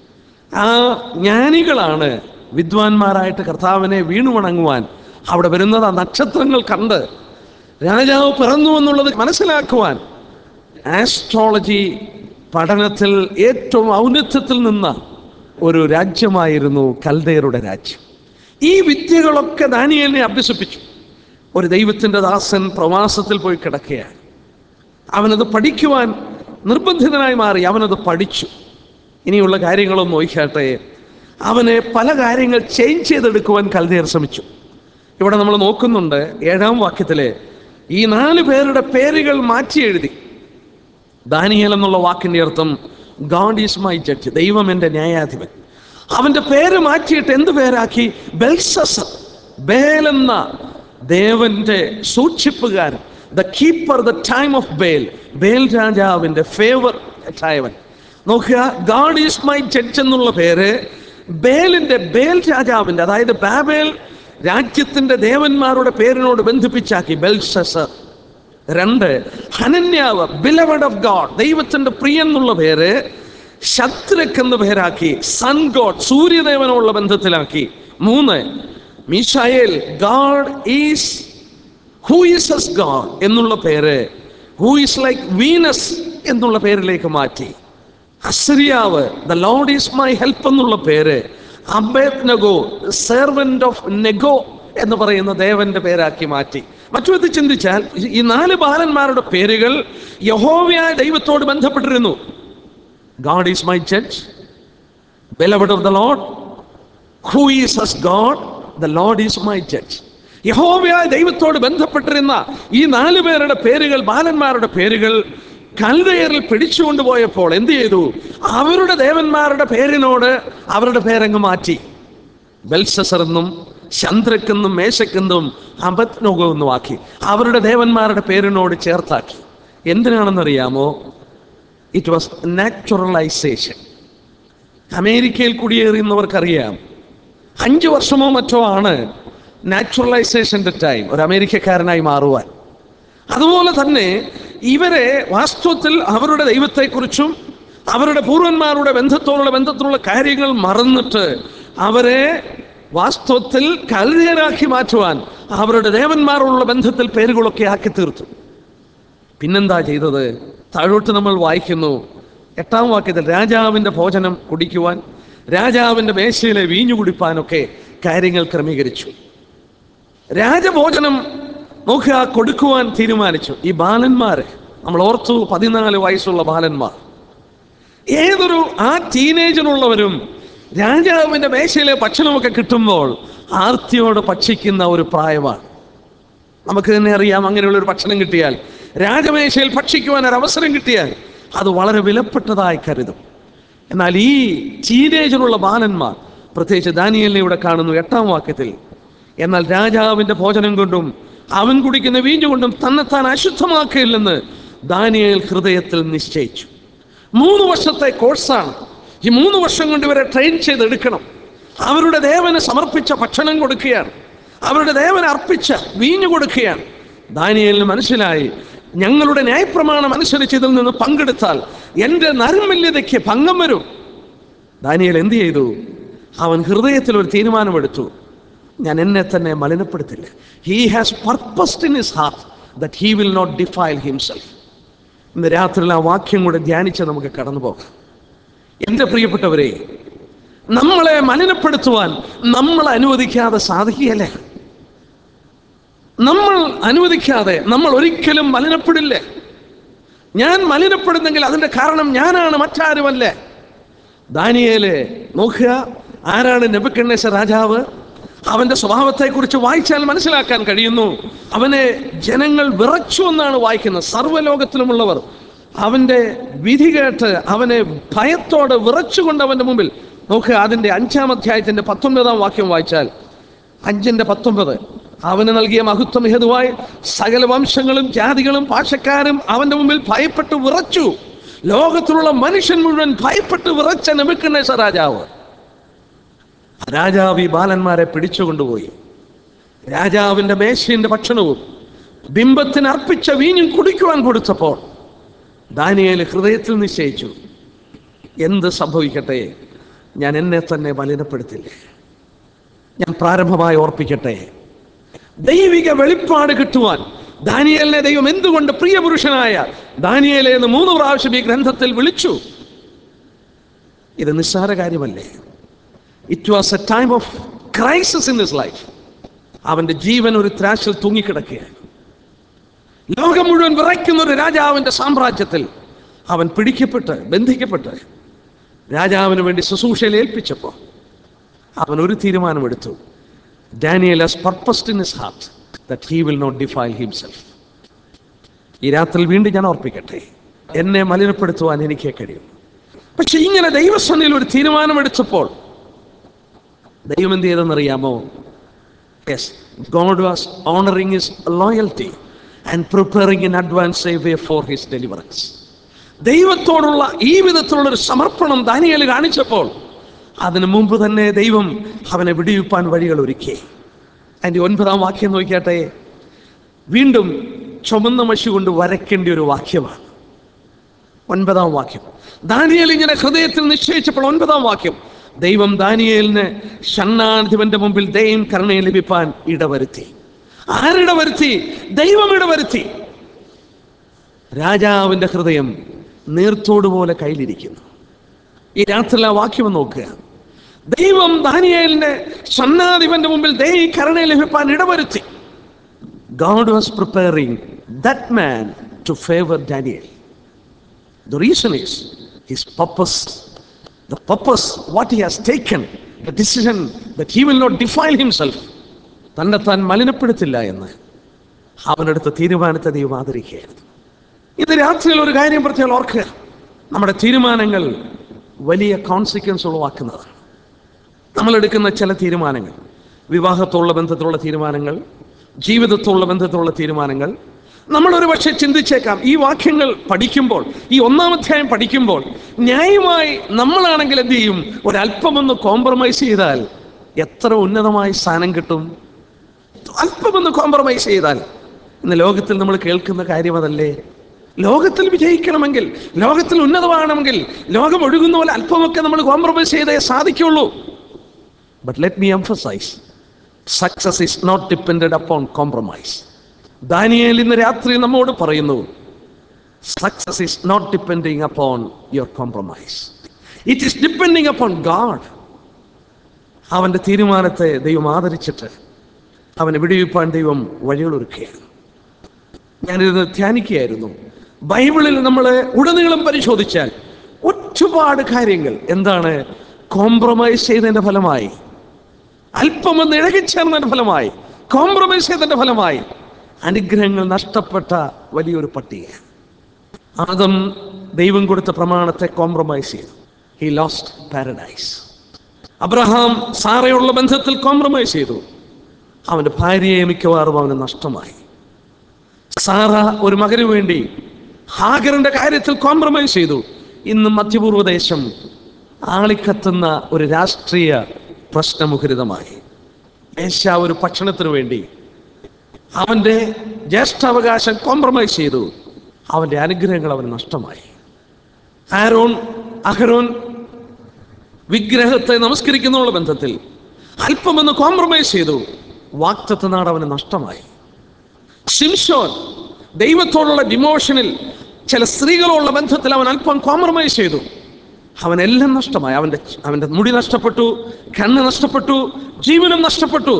ആ ജ്ഞാനികളാണ് വിദ്വാൻമാരായിട്ട് കർത്താവിനെ വീണു വണങ്ങുവാൻ അവിടെ വരുന്നത് ആ നക്ഷത്രങ്ങൾ കണ്ട് രാജാവ് പിറന്നു എന്നുള്ളത് മനസ്സിലാക്കുവാൻ ആസ്ട്രോളജി പഠനത്തിൽ ഏറ്റവും ഔന്നത്യത്തിൽ നിന്ന ഒരു രാജ്യമായിരുന്നു കൽദയരുടെ രാജ്യം ഈ വിദ്യകളൊക്കെ ദാനിയലിനെ അഭ്യസിപ്പിച്ചു ഒരു ദൈവത്തിൻ്റെ ദാസൻ പ്രവാസത്തിൽ പോയി കിടക്കുകയാണ് അവനത് പഠിക്കുവാൻ നിർബന്ധിതനായി മാറി അവനത് പഠിച്ചു ഇനിയുള്ള കാര്യങ്ങളൊന്നും നോക്കിയാട്ടെ അവനെ പല കാര്യങ്ങൾ ചേഞ്ച് ചെയ്തെടുക്കുവാൻ കൽദയർ ശ്രമിച്ചു ഇവിടെ നമ്മൾ നോക്കുന്നുണ്ട് ഏഴാം വാക്യത്തിലെ ഈ നാല് പേരുടെ പേരുകൾ മാറ്റി എഴുതി ദാനിയേൽ എന്നുള്ള വാക്കിന്റെ അർത്ഥം ഗാഡ് ഈസ് മൈ ജഡ്ജ് ദൈവം എൻ്റെ ന്യായാധിപൻ അവന്റെ പേര് മാറ്റിയിട്ട് എന്ത് പേരാക്കി ബെൽസസർ ബേൽ എന്ന ദേവന്റെ സൂക്ഷിപ്പുകാരൻ the keeper the time of Bel Bel രാജാവിന്റെ ഫേവർ ആയവൻ നോക്കുക ഗാഡ് ഈസ് മൈ ജഡ്ജ് എന്നുള്ള പേര് ബേലിന്റെ ബേൽ രാജാവിന്റെ അതായത് ബാബേൽ രാജ്യത്തിന്റെ ദേവന്മാരുടെ പേരിനോട് ബന്ധിപ്പിച്ചാക്കി ബെൽസസർ രണ്ട് ഹനന്യാവ് ബിലവഡ് ഓഫ് ഗോഡ് ദൈവത്തിന്റെ പ്രിയൻ എന്നുള്ള പേര് ശത്രുക്ക് എന്ന പേരാക്കി സൺ ഗോഡ് സൂര്യദേവനുള്ള ബന്ധത്തിലാക്കി മൂന്ന് Mishael God is who is as God എന്നുള്ള പേര് ഹൂ ഈസ് ലൈക്ക് വീനസ് എന്നുള്ള പേരിലേക്ക് മാറ്റി Azariah the Lord is my help എന്നുള്ള പേര് അബേത് നെഗോ സെർവന്റ് ഓഫ് നെഗോ എന്ന് പറയുന്ന ദേവന്റെ പേരാക്കി മാറ്റി മറ്റു വിധത്തിൽ ചിന്തിച്ചാൽ ഈ നാല് ബാലന്മാരുടെ പേരുകൾ യഹോവയായ ദൈവത്തോട് ബന്ധപ്പെട്ടിരുന്നു God is my judge beloved of the Lord who is as God the Lord is my judge യഹോവയായ ദൈവത്തോട് ബന്ധപ്പെട്ടിരുന്ന ഈ നാല് പേരുടെ പേരുകൾ ബാലന്മാരുടെ പേരുകൾ കൽതയറിൽ പിടിച്ചുകൊണ്ടുപോയപ്പോൾ എന്ത് ചെയ്തു അവരുടെ ദേവന്മാരുടെ പേരിനോട് അവരുടെ പേരങ്ങ് മാറ്റി ബെൽസസർ എന്നും ചന്ദ്രക്കെന്നും മേശക്കെന്നും അബത്നോഗോ എന്നും ആക്കി അവരുടെ ദേവന്മാരുടെ പേരിനോട് ചേർത്താക്കി എന്തിനാണെന്നറിയാമോ ഇറ്റ് വാസ് നാച്ചുറലൈസേഷൻ അമേരിക്കയിൽ കുടിയേറിയുന്നവർക്കറിയാം അഞ്ച് വർഷമോ മറ്റോ ആണ് നാച്ചുറലൈസേഷൻ്റെ ടൈം ഒരു അമേരിക്കക്കാരനായി മാറുവാൻ അതുപോലെ തന്നെ ഇവരെ വാസ്തവത്തിൽ അവരുടെ ദൈവത്തെക്കുറിച്ചും അവരുടെ പൂർവന്മാരുടെ ബന്ധത്തോടുള്ള ബന്ധത്തിലുള്ള കാര്യങ്ങൾ മറന്നിട്ട് അവരെ വാസ്തവത്തിൽ കൽതീരാക്കി മാറ്റുവാൻ അവരുടെ ദേവന്മാരോടുള്ള ബന്ധത്തിൽ പേരുകളൊക്കെ ആക്കി തീർത്തു പിന്നെന്താ ചെയ്തത് താഴോട്ട് നമ്മൾ വായിക്കുന്നു എട്ടാം വാക്യത്തിൽ രാജാവിൻ്റെ ഭോജനം കുടിക്കുവാൻ രാജാവിൻ്റെ മേശയിലെ വീഞ്ഞു കുടിപ്പാനൊക്കെ കാര്യങ്ങൾ ക്രമീകരിച്ചു രാജഭോജനം നോക്കുക കൊടുക്കുവാൻ തീരുമാനിച്ചു ഈ ബാലന്മാര് നമ്മൾ ഓർത്തു പതിനാല് വയസ്സുള്ള ബാലന്മാർ ഏതൊരു ആ ടീനേജിനുള്ളവരും രാജാവിൻ്റെ മേശയിലെ ഭക്ഷണമൊക്കെ കിട്ടുമ്പോൾ ആർത്തിയോട് ഭക്ഷിക്കുന്ന ഒരു പ്രായമാണ് നമുക്ക് തന്നെ അറിയാം അങ്ങനെയുള്ള ഒരു ഭക്ഷണം കിട്ടിയാൽ രാജമേശയിൽ ഭക്ഷിക്കുവാൻ ഒരു അവസരം കിട്ടിയാൽ അത് വളരെ വിലപ്പെട്ടതായി കരുതും എന്നാൽ ഈ ടീനേജിലുള്ള ബാലന്മാർ പ്രത്യേകിച്ച് ദാനിയലിനെ ഇവിടെ കാണുന്നു എട്ടാം വാക്യത്തിൽ എന്നാൽ രാജാവിൻ്റെ ഭോജനം കൊണ്ടും അവൻ കുടിക്കുന്ന വീഞ്ഞു കൊണ്ടും തന്നെത്താൻ അശുദ്ധമാക്കില്ലെന്ന് ദാനിയേൽ ഹൃദയത്തിൽ നിശ്ചയിച്ചു മൂന്ന് വർഷത്തെ കോഴ്സാണ് ഈ മൂന്ന് വർഷം കൊണ്ട് ഇവരെ ട്രെയിൻ ചെയ്തെടുക്കണം അവരുടെ ദേവന് സമർപ്പിച്ച ഭക്ഷണം കൊടുക്കുകയാണ് അവരുടെ ദേവന് അർപ്പിച്ച വീഞ്ഞു കൊടുക്കുകയാണ് ദാനിയേലിന് മനസ്സിലായി ഞങ്ങളുടെ ന്യായപ്രമാണം അനുസരിച്ച് ഇതിൽ നിന്ന് പങ്കെടുത്താൽ എൻ്റെ നരമല്യതയ്ക്ക് ഭംഗം വരും ദാനിയേൽ എന്ത് ചെയ്തു അവൻ ഹൃദയത്തിൽ ഒരു തീരുമാനമെടുത്തു ഞാൻ എന്നെ തന്നെ മലിനപ്പെടുത്തില്ല he has purposed in his heart that he will not defile himself ഇന്ന് രാത്രിയിൽ ആ വാക്യം കൂടെ ധ്യാനിച്ച് നമുക്ക് കടന്നു പോകാം എൻ്റെ പ്രിയപ്പെട്ടവരെ നമ്മളെ മലിനപ്പെടുത്തുവാൻ നമ്മൾ അനുവദിക്കാതെ സാധിക്കുകയല്ലേ നമ്മൾ അനുവദിക്കാതെ നമ്മൾ ഒരിക്കലും മലിനപ്പെടില്ലേ ഞാൻ മലിനപ്പെടുന്നെങ്കിൽ അതിൻ്റെ കാരണം ഞാനാണ് മറ്റാരുമല്ലേ ദാനിയേല് നോക്കുക ആരാണ് നെബുക്കണ്ണേശ രാജാവ് അവന്റെ സ്വഭാവത്തെക്കുറിച്ച് വായിച്ചാൽ മനസ്സിലാക്കാൻ കഴിയുന്നു അവനെ ജനങ്ങൾ വിറച്ചു എന്നാണ് വായിക്കുന്നത് സർവ്വലോകത്തിലുമുള്ളവർ അവന്റെ വിധി കേട്ട് അവനെ ഭയത്തോടെ വിറച്ചുകൊണ്ട് അവന്റെ മുമ്പിൽ നോക്കുക അതിന്റെ അഞ്ചാം അധ്യായത്തിന്റെ പത്തൊൻപതാം വാക്യം വായിച്ചാൽ അഞ്ചിന്റെ പത്തൊമ്പത് അവന് നൽകിയ മഹത്വം ഹേതുവായി സകല വംശങ്ങളും ജാതികളും ഭാഷക്കാരും അവന്റെ മുമ്പിൽ ഭയപ്പെട്ട് വിറച്ചു ലോകത്തിലുള്ള മനുഷ്യൻ മുഴുവൻ ഭയപ്പെട്ട് വിറച്ച നെബുക്കണ്ണേശ രാജാവ് രാജാവ് ഈ ബാലന്മാരെ പിടിച്ചുകൊണ്ടുപോയി രാജാവിന്റെ മേശയുടെ ഭക്ഷണവും ബിംബത്തിന് അർപ്പിച്ച വീഞ്ഞും കുടിക്കുവാൻ കൊടുത്തപ്പോൾ ദാനിയേൽ ഹൃദയത്തിൽ നിശ്ചയിച്ചു എന്ത് സംഭവിക്കട്ടെ ഞാൻ എന്നെ തന്നെ മലിനപ്പെടുത്തില്ല ഞാൻ പ്രാരംഭമായി ഓർപ്പിക്കട്ടെ ദൈവിക വെളിപ്പാട് കിട്ടുവാൻ ദാനിയേലിനെ ദൈവം എന്തുകൊണ്ട് പ്രിയപുരുഷനായ ദാനിയേലെ എന്ന് മൂന്ന് പ്രാവശ്യം ഈ ഗ്രന്ഥത്തിൽ വിളിച്ചു ഇത് നിസ്സാര കാര്യമല്ലേ it was a time of crisis in this life അവന്റെ ജീവൻ ഒരു ത്രാശിൽ തൂങ്ങിക്കിടക്കുകയാണ് ലോകം മുഴുവൻ വിറയ്ക്കുന്ന ഒരു രാജാവിന്റെ സാമ്രാജ്യത്തിൽ അവൻ പിടിക്കപ്പെട്ട് ബന്ധിക്കപ്പെട്ട് രാജാവിന് വേണ്ടി ശുശ്രൂഷയിൽ ഏൽപ്പിച്ചപ്പോൾ അവൻ ഒരു തീരുമാനമെടുത്തു Daniel has purposed in his heart that he will not defile himself ഈ രാത്രിയിൽ വീണ്ടും ഞാൻ ഓർപ്പിക്കട്ടെ എന്നെ മലിനപ്പെടുത്തുവാൻ എനിക്ക് കഴിയും പക്ഷെ ഇങ്ങനെ ദൈവസന്നിൽ ഒരു തീരുമാനമെടുത്തപ്പോൾ ദൈവം എന്ത് ചെയ്തെന്നറിയാമോ yes God was honouring his loyalty and preparing in advance a way for his deliverance ദൈവത്തോടുള്ള ഈ വിധത്തിലുള്ള ഒരു സമർപ്പണം ദാനിയേൽ കാണിച്ചപ്പോൾ അതിനു മുമ്പ് തന്നെ ദൈവം അവനെ വിടിയിപ്പാൻ വഴികൾ ഒരുക്കി അതിൻ്റെ ഒൻപതാം വാക്യം നോക്കിയാട്ടെ വീണ്ടും ചുമന്ന മഷി കൊണ്ട് വരയ്ക്കേണ്ട ഒരു വാക്യമാണ് ഒൻപതാം വാക്യം ദാനിയേൽ ഇങ്ങനെ ഹൃദയത്തിൽ നിശ്ചയിച്ചപ്പോൾ ഒൻപതാം വാക്യം ദൈവം ദാനിയേലിന് ഷണ്ണാധിപന്റെ മുമ്പിൽ ദൈവം കരുണയെ ലഭിപ്പാൻ ഇടവരുത്തി ആരിടവരുത്തി ദൈവം ഇടവരുത്തി രാജാവിന്റെ ഹൃദയം നീർത്തോട് പോലെ കയ്യിലിരിക്കുന്നു ഈ രാത്രിയിലെ വാക്യം ഒന്ന് നോക്കുക ദൈവം ദാനിയേലിന്റെ ഷണ്ണാധിപന്റെ മുമ്പിൽ ദൈവം കരുണയെ ലഭിപ്പാൻ ഇടവരുത്തി God was preparing that man to favor Daniel. The reason is his purpose, the purpose, what he has taken, the decision that he will not defile himself. തന്നെ താൻ മലിനപ്പെടുത്തില്ല എന്ന് അവനെടുത്ത തീരുമാനത്തെ ദൈവം ആദരിക്കുകയായിരുന്നു ഇത് രാത്രിയിൽ ഒരു കാര്യം പ്രത്യേകം ഓർക്കുക നമ്മുടെ തീരുമാനങ്ങൾ വലിയ കോൺസിക്വൻസ് ഉളവാക്കുന്നതാണ് നമ്മൾ എടുക്കുന്ന ചില തീരുമാനങ്ങൾ വിവാഹത്തോടുള്ള ബന്ധത്തിലുള്ള തീരുമാനങ്ങൾ ജീവിതത്തോടുള്ള ബന്ധത്തിലുള്ള തീരുമാനങ്ങൾ നമ്മൾ ഒരു പക്ഷേ ചിന്തിച്ചേക്കാം ഈ വാക്യങ്ങൾ പഠിക്കുമ്പോൾ ഈ ഒന്നാം അധ്യായം പഠിക്കുമ്പോൾ ന്യായമായി നമ്മളാണെങ്കിൽ എന്ത് ചെയ്യും ഒരല്പമൊന്ന് കോംപ്രമൈസ് ചെയ്താൽ എത്ര ഉന്നതമായ സ്ഥാനം കിട്ടും അല്പമൊന്ന് കോംപ്രമൈസ് ചെയ്താൽ ഇന്ന് ലോകത്തിൽ നമ്മൾ കേൾക്കുന്ന കാര്യം അതല്ലേ ലോകത്തിൽ വിജയിക്കണമെങ്കിൽ ലോകത്തിൽ ഉന്നതമാകണമെങ്കിൽ ലോകം ഒഴുകുന്ന പോലെ അല്പമൊക്കെ നമ്മൾ കോംപ്രമൈസ് ചെയ്തേ സാധിക്കുള്ളൂ but let me emphasise success is not depended upon compromise Daniel ഇന്ന് രാത്രി നമ്മോട് പറയുന്നു success is not depending upon your compromise it is depending upon God അവൻ്റെ തീരുമാനത്തെ ദൈവം ആദരിച്ചിട്ട് അവനെ വിടുവിപ്പാൻ ദൈവം വഴികളൊരുക്കുകയാണ് ഞാനിത് ധ്യാനിക്കുകയായിരുന്നു ബൈബിളിൽ നമ്മൾ ഉടനീളം പരിശോധിച്ചാൽ ഒരുപാട് കാര്യങ്ങൾ എന്താണ് കോംപ്രമൈസ് ചെയ്തതിൻ്റെ ഫലമായി അല്പമൊന്ന് ഇഴകിച്ചേർന്നതിൻ്റെ ഫലമായി കോംപ്രമൈസ് ചെയ്തതിൻ്റെ ഫലമായി അനുഗ്രഹങ്ങൾ നഷ്ടപ്പെട്ട വലിയൊരു പട്ടിക ആദം ദൈവം കൊടുത്ത പ്രമാണത്തെ കോംപ്രമൈസ് ചെയ്തു ഹി ലോസ്റ്റ് പാരഡൈസ് അബ്രഹാം സാറയുള്ള ബന്ധത്തിൽ കോംപ്രമൈസ് ചെയ്തു അവൻ്റെ ഭാര്യയെ മിക്കവാറും അവന് നഷ്ടമായി സാറ ഒരു മകന് വേണ്ടി ഹാഗറിന്റെ കാര്യത്തിൽ കോംപ്രമൈസ് ചെയ്തു ഇന്ന് മധ്യപൂർവ്വദേശം ആളിക്കത്തുന്ന ഒരു രാഷ്ട്രീയ പ്രശ്നമുഖരിതമായി ഏഷ്യ ഒരു ഭക്ഷണത്തിനു വേണ്ടി അവൻ്റെ ജ്യേഷ്ഠാവകാശം കോംപ്രമൈസ് ചെയ്തു അവൻ്റെ അനുഗ്രഹങ്ങൾ അവന് നഷ്ടമായി ആരോൺ അഹരോൻ വിഗ്രഹത്തെ നമസ്കരിക്കുന്നുള്ള ബന്ധത്തിൽ അല്പമൊന്ന് കോംപ്രമൈസ് ചെയ്തു വാക്തത്വ നാട് അവന് നഷ്ടമായി ഷിംഷോൻ ദൈവത്തോടുള്ള ഡിമോഷനിൽ ചില സ്ത്രീകളുള്ള ബന്ധത്തിൽ അവൻ അല്പം കോംപ്രമൈസ് ചെയ്തു അവനെല്ലാം നഷ്ടമായി അവൻ്റെ അവൻ്റെ മുടി നഷ്ടപ്പെട്ടു കണ്ണ് നഷ്ടപ്പെട്ടു ജീവനം നഷ്ടപ്പെട്ടു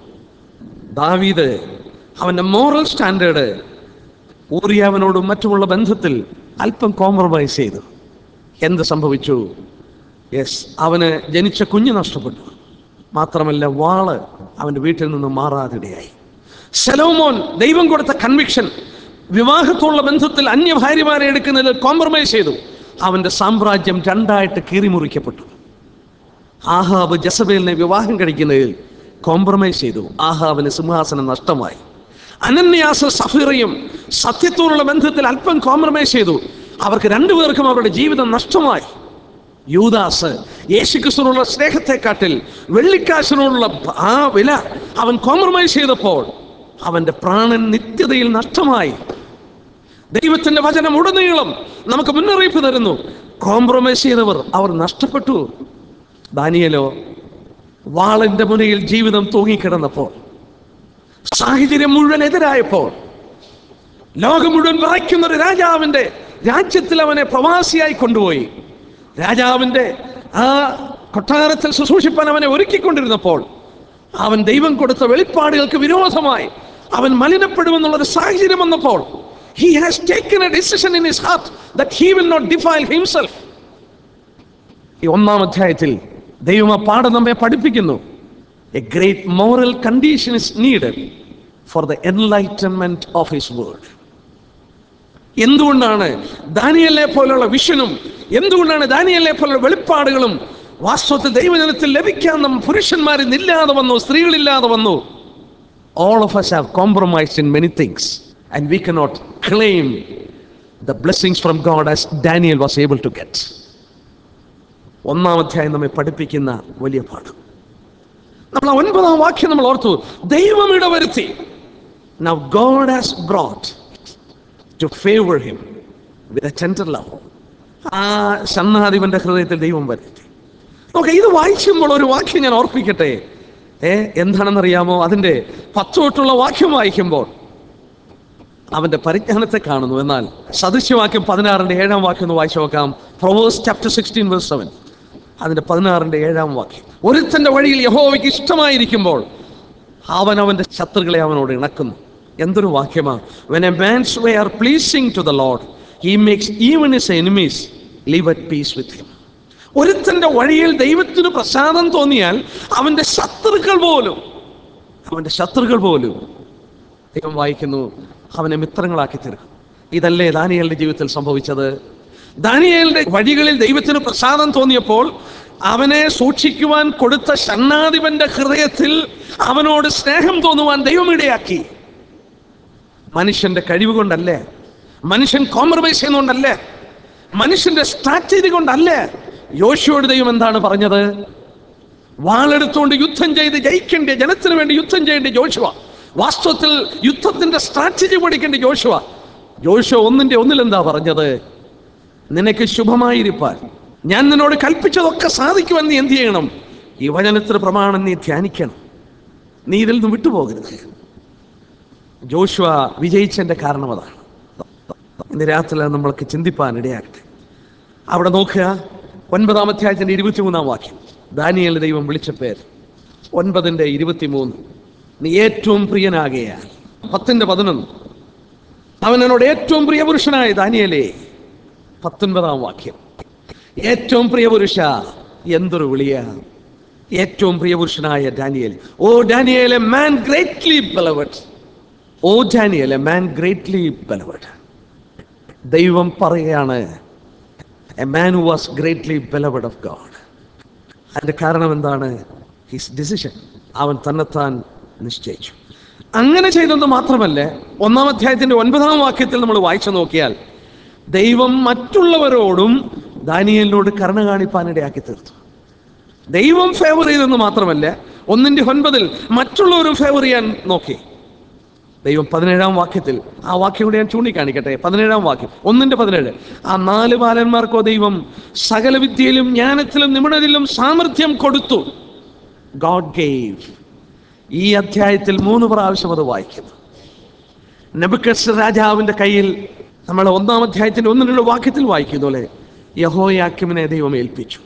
ദാവീദ് അവൻ്റെ മോറൽ സ്റ്റാൻഡേർഡ് ഊറിയാവനോടും മറ്റുമുള്ള ബന്ധത്തിൽ അല്പം കോംപ്രമൈസ് ചെയ്തു എന്ത് സംഭവിച്ചു യെസ് അവന് ജനിച്ച കുഞ്ഞ് നഷ്ടപ്പെട്ടു മാത്രമല്ല വാള് അവൻ്റെ വീട്ടിൽ നിന്ന് മാറാതിടയായി ശലോമോൻ ദൈവം കൊടുത്ത കൺവിക്ഷൻ വിവാഹത്തോടുള്ള ബന്ധത്തിൽ അന്യ ഭാര്യമാരെ എടുക്കുന്നതിൽ കോംപ്രമൈസ് ചെയ്തു അവൻ്റെ സാമ്രാജ്യം രണ്ടായിട്ട് കീറിമുറിക്കപ്പെട്ടു ആഹാബ് ജസബേലിനെ വിവാഹം കഴിക്കുന്നതിൽ കോംപ്രമൈസ് ചെയ്തു ആഹാബിന് സിംഹാസനം നഷ്ടമായി അനന്യാസ സഫീറയും സത്യത്തോടുള്ള ബന്ധത്തിൽ അല്പം കോംപ്രമൈസ് ചെയ്തു അവർക്ക് രണ്ടുപേർക്കും അവരുടെ ജീവിതം നഷ്ടമായി യൂദാസ് യേശുക്രിസ്തുവിനുള്ള സ്നേഹത്തെക്കാട്ടിൽ വെള്ളിക്കാശിനോടുള്ള ആ വില അവൻ കോംപ്രമൈസ് ചെയ്തപ്പോൾ അവന്റെ പ്രാണൻ നിത്യതയിൽ നഷ്ടമായി ദൈവത്തിന്റെ വചനം ഉടനീളം നമുക്ക് മുന്നറിയിപ്പ് തരുന്നു കോംപ്രമൈസ് ചെയ്തവർ അവർ നഷ്ടപ്പെട്ടു ദാനിയലോ വാളിന്റെ മുനയിൽ ജീവിതം തൂങ്ങിക്കിടന്നപ്പോൾ സാഹചര്യം മുഴുവൻ എതിരായപ്പോൾ ലോകം മുഴുവൻ വിറയ്ക്കുന്ന ഒരു രാജാവിന്റെ രാജ്യത്തിൽ അവനെ പ്രവാസിയായി കൊണ്ടുപോയി രാജാവിന്റെ ആ കൊട്ടാരത്തിൽ ശുശ്രൂഷിപ്പാൻ അവനെ ഒരുക്കിക്കൊണ്ടിരുന്നപ്പോൾ അവൻ ദൈവം കൊടുത്ത വെളിപ്പാടുകൾക്ക് വിരോധമായി അവൻ മലിനപ്പെടുമെന്നുള്ളൊരു സാഹചര്യം വന്നപ്പോൾ he has taken a decision in his heart that he will not defile himself ഈ ഒന്നാം അധ്യായത്തിൽ ദൈവം ആ പാഠം നമ്മെ പഠിപ്പിക്കുന്നു a great moral condition is needed for the enlightenment of his word എന്തുകൊണ്ടാണ് ദാനിയലിനെ പോലുള്ള വിഷനും എന്തുകൊണ്ടാണ് ദാനിയലിനെ പോലുള്ള വെളിപ്പാടുകളും വാസ്തവത്തിൽ ദൈവജനത്തിൽ ലഭിക്കാൻ നമ്മ പുരുഷന്മാരിൽ ഇല്ലാതെ വന്നു സ്ത്രീകളില്ലാതെ വന്നു all of us have compromised in many things and we cannot claim the blessings from God as Daniel was able to get. ഒന്നാം അധ്യായം നമ്മെ പഠിപ്പിക്കുന്ന വലിയ പാഠം നമ്മൾ ആ ഒൻപതാം വാക്യം നമ്മൾ ഓർത്തു ദൈവം ഇടവരുത്തി Now God has brought to favor him with a tender love. ആ ഷണ്ണാധിപന്റെ ഹൃദയത്തിൽ ദൈവം വരുത്തി നോക്കെ ഇത് വായിക്കുമ്പോൾ ഒരു വാക്യം ഞാൻ ഓർപ്പിക്കട്ടെ ഏ എന്താണെന്നറിയാമോ അതിൻ്റെ പത്തോട്ടുള്ള വാക്യം വായിക്കുമ്പോൾ അവന്റെ പരിജ്ഞാനത്തെ കാണുന്നു എന്നാൽ സദൃശ്യവാക്യം പതിനാറിന്റെ ഏഴാം വാക്യം ഒന്ന് വായിച്ചു നോക്കാം Proverbs chapter sixteen verse seven അതിന്റെ പതിനാറിന്റെ ഏഴാം വാക്യം ഒരുത്തന്റെ വഴിയിൽ യഹോവയ്ക്ക് ഇഷ്ടമായിരിക്കുമ്പോൾ അവൻ അവന്റെ ശത്രുക്കളെ അവനോട് ഇണക്കുന്നു എന്തൊരു വാക്യമാ when a man's way are pleasing to the Lord he makes even his enemies leave at peace with him ഒരുത്തന്റെ വഴിയിൽ ദൈവത്തിന് പ്രസാദം തോന്നിയാൽ അവന്റെ ശത്രുക്കൾ പോലും അവന്റെ ശത്രുക്കൾ പോലും ദൈവം വായിക്കുന്നു അവനെ മിത്രങ്ങളാക്കി തീർക്കും ഇതല്ലേ ദാനിയലിന്റെ ജീവിതത്തിൽ സംഭവിച്ചത് ദാനിയലിന്റെ വഴികളിൽ ദൈവത്തിന് പ്രസാദം തോന്നിയപ്പോൾ അവനെ സൂക്ഷിക്കുവാൻ കൊടുത്ത ഷണ്ണാധിപന്റെ ഹൃദയത്തിൽ അവനോട് സ്നേഹം തോന്നുവാൻ ദൈവം ഇടയാക്കി മനുഷ്യന്റെ കഴിവ് കൊണ്ടല്ലേ മനുഷ്യൻ കോംപ്രമൈസ് ചെയ്യുന്നതുകൊണ്ടല്ലേ മനുഷ്യന്റെ സ്ട്രാറ്റജി കൊണ്ടല്ലേ യോശുവോട് ദൈവം എന്താണ് പറഞ്ഞത് വാളെടുത്തുകൊണ്ട് യുദ്ധം ചെയ്ത് ജയിക്കേണ്ട ജനത്തിന് വേണ്ടി യുദ്ധം ചെയ്യേണ്ട ജോഷുവ വാസ്തവത്തിൽ യുദ്ധത്തിന്റെ സ്ട്രാറ്റജി പഠിക്കേണ്ട ജോഷുവ ജോഷുവ ഒന്നിന്റെ ഒന്നിൽ എന്താ പറഞ്ഞത് നിനക്ക് ശുഭമായിരിക്കാൻ ഞാൻ നിന്നോട് കൽപ്പിച്ചതൊക്കെ സാധിക്കുവാൻ നീ എന്ത് ചെയ്യണം ഈ വചനത്തിന് പ്രമാണം നീ ധ്യാനിക്കണം നീ ഇതിൽ നിന്ന് വിട്ടുപോകരുത് ജോഷുവ വിജയിച്ചതിന്റെ കാരണം അതാണ് ഇന്ന് രാത്രി അത് നമ്മൾക്ക് ചിന്തിപ്പാൻ ഇടയാകട്ടെ അവിടെ നോക്കുക ഒൻപതാം അധ്യായത്തിന്റെ ഇരുപത്തിമൂന്നാം വാക്യം ദാനിയേൽ ദൈവം വിളിച്ച പേര് ഒൻപതിന്റെ ഇരുപത്തിമൂന്ന് നീ ഏറ്റവും പ്രിയനാകയാൽ പത്തിന്റെ പതിനൊന്ന് അവൻ എന്നോട് ഏറ്റവും പ്രിയപുരുഷനായ ദാനിയലേ പത്തൊൻപതാം വാക്യം ഏറ്റവും പ്രിയപുരുഷ എന്തൊരു വിളിയ ഏറ്റവും പ്രിയപുരുഷനായ Daniel O Daniel a man greatly beloved O Daniel a man greatly beloved ദൈവം പറയുകയാണ് a man who was greatly beloved of God അതിന്റെ കാരണം എന്താണ് ഹിസ് ഡിസിഷൻ അവൻ തന്നെത്താൻ നിശ്ചയിച്ചു അങ്ങനെ ചെയ്തെന്ന് മാത്രമല്ല ഒന്നാം അധ്യായത്തിന്റെ ഒൻപതാം വാക്യത്തിൽ നമ്മൾ വായിച്ചു നോക്കിയാൽ ദൈവം മറ്റുള്ളവരോടും ദാനിയലിനോട് കരുണ കാണിപ്പാനിടയാക്കി തീർത്തു ദൈവം ഫേവർ ചെയ്തെന്ന് മാത്രമല്ല ഒന്നിന്റെ ഒൻപതിൽ മറ്റുള്ളവരും ഫേവർ ചെയ്യാൻ നോക്കി ദൈവം പതിനേഴാം വാക്യത്തിൽ ആ വാക്യം കൂടെ ഞാൻ ചൂണ്ടിക്കാണിക്കട്ടെ പതിനേഴാം വാക്യം ഒന്നിന്റെ പതിനേഴ് ആ നാല് ബാലന്മാർക്കോ ദൈവം സകല വിദ്യയിലും ജ്ഞാനത്തിലും നിപുണരിലും സാമർഥ്യം കൊടുത്തു ഗോഡ് ഗേവ് ഈ അധ്യായത്തിൽ മൂന്ന് പ്രാവശ്യം അത് വായിക്കുന്നു നെബുക്കസ് രാജാവിന്റെ കയ്യിൽ നമ്മൾ ഒന്നാം അധ്യായത്തിന്റെ ഒന്നിനുള്ള വാക്യത്തിൽ വായിക്കുന്ന പോലെ യഹോയാക്കിമിനെ ദൈവം ഏൽപ്പിച്ചു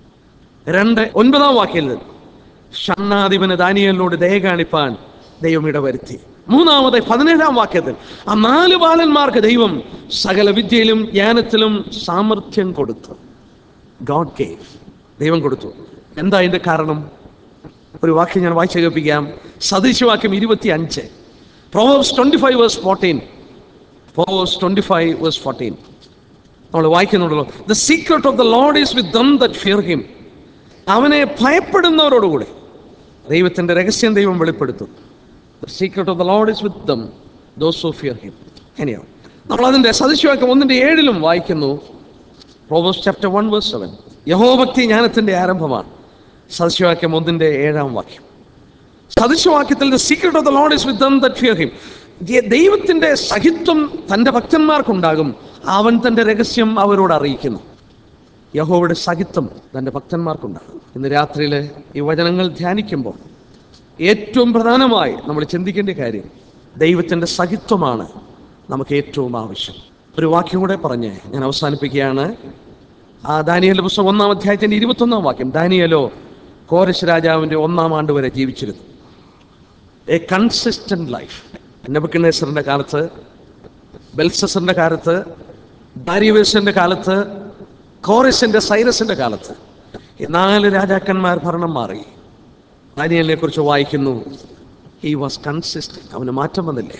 രണ്ട് ഒൻപതാം വാക്യത്തിൽ ഷണ്ണാധിപന് ദാനിയലിനോട് ദയ കാണിപ്പാൻ ദൈവം ഇടവരുത്തി മൂന്നാമത് പതിനേഴാം വാക്യത്തിൽ ആ നാല് ബാലന്മാർക്ക് ദൈവം സകല വിദ്യയിലും ജ്ഞാനത്തിലും സാമർഥ്യം കൊടുത്തു ഗോഡ് കേവ് ദൈവം കൊടുത്തു എന്താ അതിന്റെ കാരണം ഒരു വാക്യം ഞാൻ വായിച്ചു കേൾപ്പിക്കാം സദൃശവാക്യം ഇരുപത്തി അഞ്ച് Proverbs twenty five verse fourteen Proverbs twenty five verse fourteen നമ്മൾ വായിക്കുന്നുണ്ടല്ലോ the secret of the Lord is with them that fear him അവനെ ഭയപ്പെടുന്നവരോടുകൂടി ദൈവത്തിന്റെ രഹസ്യം ദൈവം വെളിപ്പെടുത്തും the secret of the Lord is with them those of fear him എനിയോ നമ്മൾ അതിന്റെ സദൃശവാക്യം ഒന്നിന്റെ ഏഴിലും വായിക്കുന്നു Proverbs chapter one verse seven യഹോഭക്തി ജ്ഞാനത്തിന്റെ ആരംഭമാണ് സദൃശവാക്യം ഒന്നിന്റെ ഏഴാം വാക്യം സദൃശവാക്യത്തിൽ the secret of the Lord is with them that fear him ദൈവത്തിന്റെ സഹിത്വം തന്റെ ഭക്തന്മാർക്കുണ്ടാകും അവൻ തന്റെ രഹസ്യം അവരോട് അറിയിക്കുന്നു യഹോവയുടെ സഹിത്വം തൻ്റെ ഭക്തന്മാർക്കുണ്ടാകും ഇന്ന് രാത്രിയിൽ ഈ വചനങ്ങൾ ധ്യാനിക്കുമ്പോൾ ഏറ്റവും പ്രധാനമായി നമ്മൾ ചിന്തിക്കേണ്ട കാര്യം ദൈവത്തിൻ്റെ സഹിത്വമാണ് നമുക്ക് ഏറ്റവും ആവശ്യം ഒരു വാക്യം കൂടെ പറഞ്ഞ് ഞാൻ അവസാനിപ്പിക്കുകയാണ് ആ ദാനിയലിന്റെ പുസ്തകം ഒന്നാം അധ്യായത്തിന്റെ ഇരുപത്തൊന്നാം വാക്യം ദാനിയലോ കോരശ് രാജാവിന്റെ ഒന്നാം ആണ്ട് വരെ ജീവിച്ചിരുന്നു എ കൺസിസ്റ്റന്റ് ലൈഫ് നബുക്കനേസറിന്റെ കാലത്ത് ബെൽസസറിന്റെ കാലത്ത് ദാരിവേസിന്റെ കാലത്ത് കോറിസിന്റെ സൈറസിന്റെ കാലത്ത് ഈ നാല് രാജാക്കന്മാർ ഭരണം മാറി ദാനിയലിനെ കുറിച്ച് വായിക്കുന്നു ഹി വാസ് കൺസിസ്റ്റന്റ് അവന് മാറ്റം വന്നില്ലേ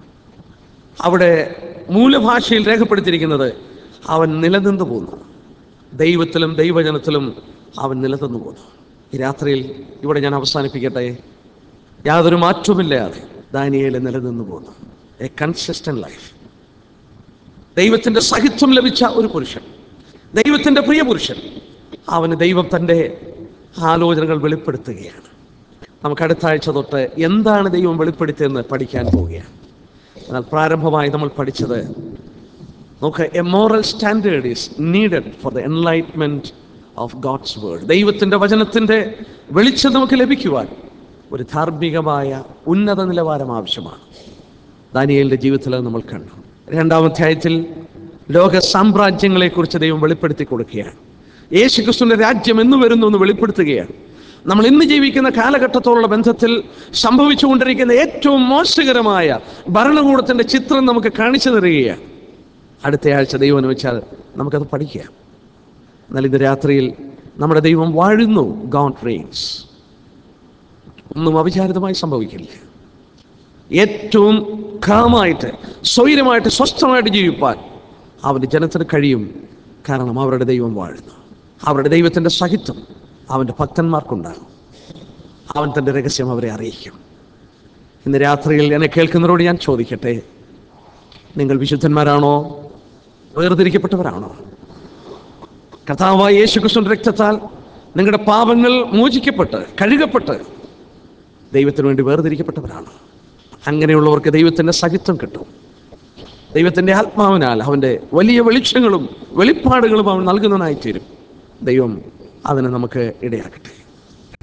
അവിടെ മൂലഭാഷയിൽ രേഖപ്പെടുത്തിയിരിക്കുന്നത് അവൻ നിലനിന്ന് പോന്നു ദൈവത്തിലും ദൈവജനത്തിലും അവൻ നിലനിന്ന് പോന്നു ഈ രാത്രിയിൽ ഇവിടെ ഞാൻ അവസാനിപ്പിക്കട്ടെ യാതൊരു മാറ്റവുമില്ലാതെ ദാനിയേൽ നിലനിന്ന് പോന്നു എ കൺസിസ്റ്റന്റ് ലൈഫ് ദൈവത്തിന്റെ സഹിത്വം ലഭിച്ച ഒരു പുരുഷൻ ദൈവത്തിന്റെ പ്രിയ പുരുഷൻ അവന് ദൈവം തൻ്റെ ആലോചനകൾ വെളിപ്പെടുത്തുകയാണ് നമുക്ക് അടുത്ത ആഴ്ച തൊട്ട് എന്താണ് ദൈവം വെളിപ്പെടുത്തിയെന്ന് പഠിക്കാൻ പോവുകയാണ് എന്നാൽ പ്രാരംഭമായി നമ്മൾ പഠിച്ചത് നമുക്ക് a moral standard is needed for the enlightenment of God's word ദൈവത്തിൻ്റെ വചനത്തിൻ്റെ വെളിച്ചം നമുക്ക് ലഭിക്കുവാൻ ഒരു ധാർമ്മികമായ ഉന്നത നിലവാരം ആവശ്യമാണ് ദാനിയേലിൻ്റെ ജീവിതത്തിൽ അത് നമ്മൾ കണ്ടു രണ്ടാം അധ്യായത്തിൽ ലോക സാമ്രാജ്യങ്ങളെക്കുറിച്ച് ദൈവം വെളിപ്പെടുത്തി കൊടുക്കുകയാണ് യേശു ക്രിസ്തുവിൻ്റെ രാജ്യം എന്ന് വരുന്നു എന്ന് വെളിപ്പെടുത്തുകയാണ് നമ്മൾ ഇന്ന് ജീവിക്കുന്ന കാലഘട്ടത്തോടുള്ള ബന്ധത്തിൽ സംഭവിച്ചുകൊണ്ടിരിക്കുന്ന ഏറ്റവും മോശകരമായ ഭരണകൂടത്തിൻ്റെ ചിത്രം നമുക്ക് കാണിച്ചു തരികയാണ് അടുത്ത ആഴ്ച ദൈവം അനുവദിച്ചാൽ നമുക്കത് പഠിക്കാം എന്നാൽ ഇന്ന് രാത്രിയിൽ നമ്മുടെ ദൈവം വാഴുന്നു ഗോഡ് റെയിൻസ് ഒന്നും അവിചാരിതമായി സംഭവിക്കില്ല ഏറ്റവും കാമായിട്ട് സ്വൈരമായിട്ട് സ്വസ്ഥമായിട്ട് ജീവിപ്പാൻ അവൻ്റെ ജനത്തിന് കഴിയും കാരണം അവരുടെ ദൈവം വാഴുന്നു അവരുടെ ദൈവത്തിൻ്റെ സഹിത്വം അവൻ്റെ ഭക്തന്മാർക്കുണ്ടാകും അവൻ തൻ്റെ രഹസ്യം അവരെ അറിയിക്കും ഇന്ന് രാത്രിയിൽ എന്നെ കേൾക്കുന്നവരോട് ഞാൻ ചോദിക്കട്ടെ നിങ്ങൾ വിശുദ്ധന്മാരാണോ വേർതിരിക്കപ്പെട്ടവരാണോ കർത്താവായ യേശു ക്രിസ്തുവിന്റെ രക്തത്താൽ നിങ്ങളുടെ പാപങ്ങൾ മോചിക്കപ്പെട്ട് കഴുകപ്പെട്ട് ദൈവത്തിന് വേണ്ടി വേർതിരിക്കപ്പെട്ടവരാണ് അങ്ങനെയുള്ളവർക്ക് ദൈവത്തിൻ്റെ സഹിത്വം കിട്ടും ദൈവത്തിൻ്റെ ആത്മാവിനാൽ അവൻ്റെ വലിയ വെളിച്ചങ്ങളും വെളിപ്പാടുകളും അവൻ നൽകുന്നതിനായി തീരും ദൈവം അതിന് നമുക്ക് ഇടയാക്കട്ടെ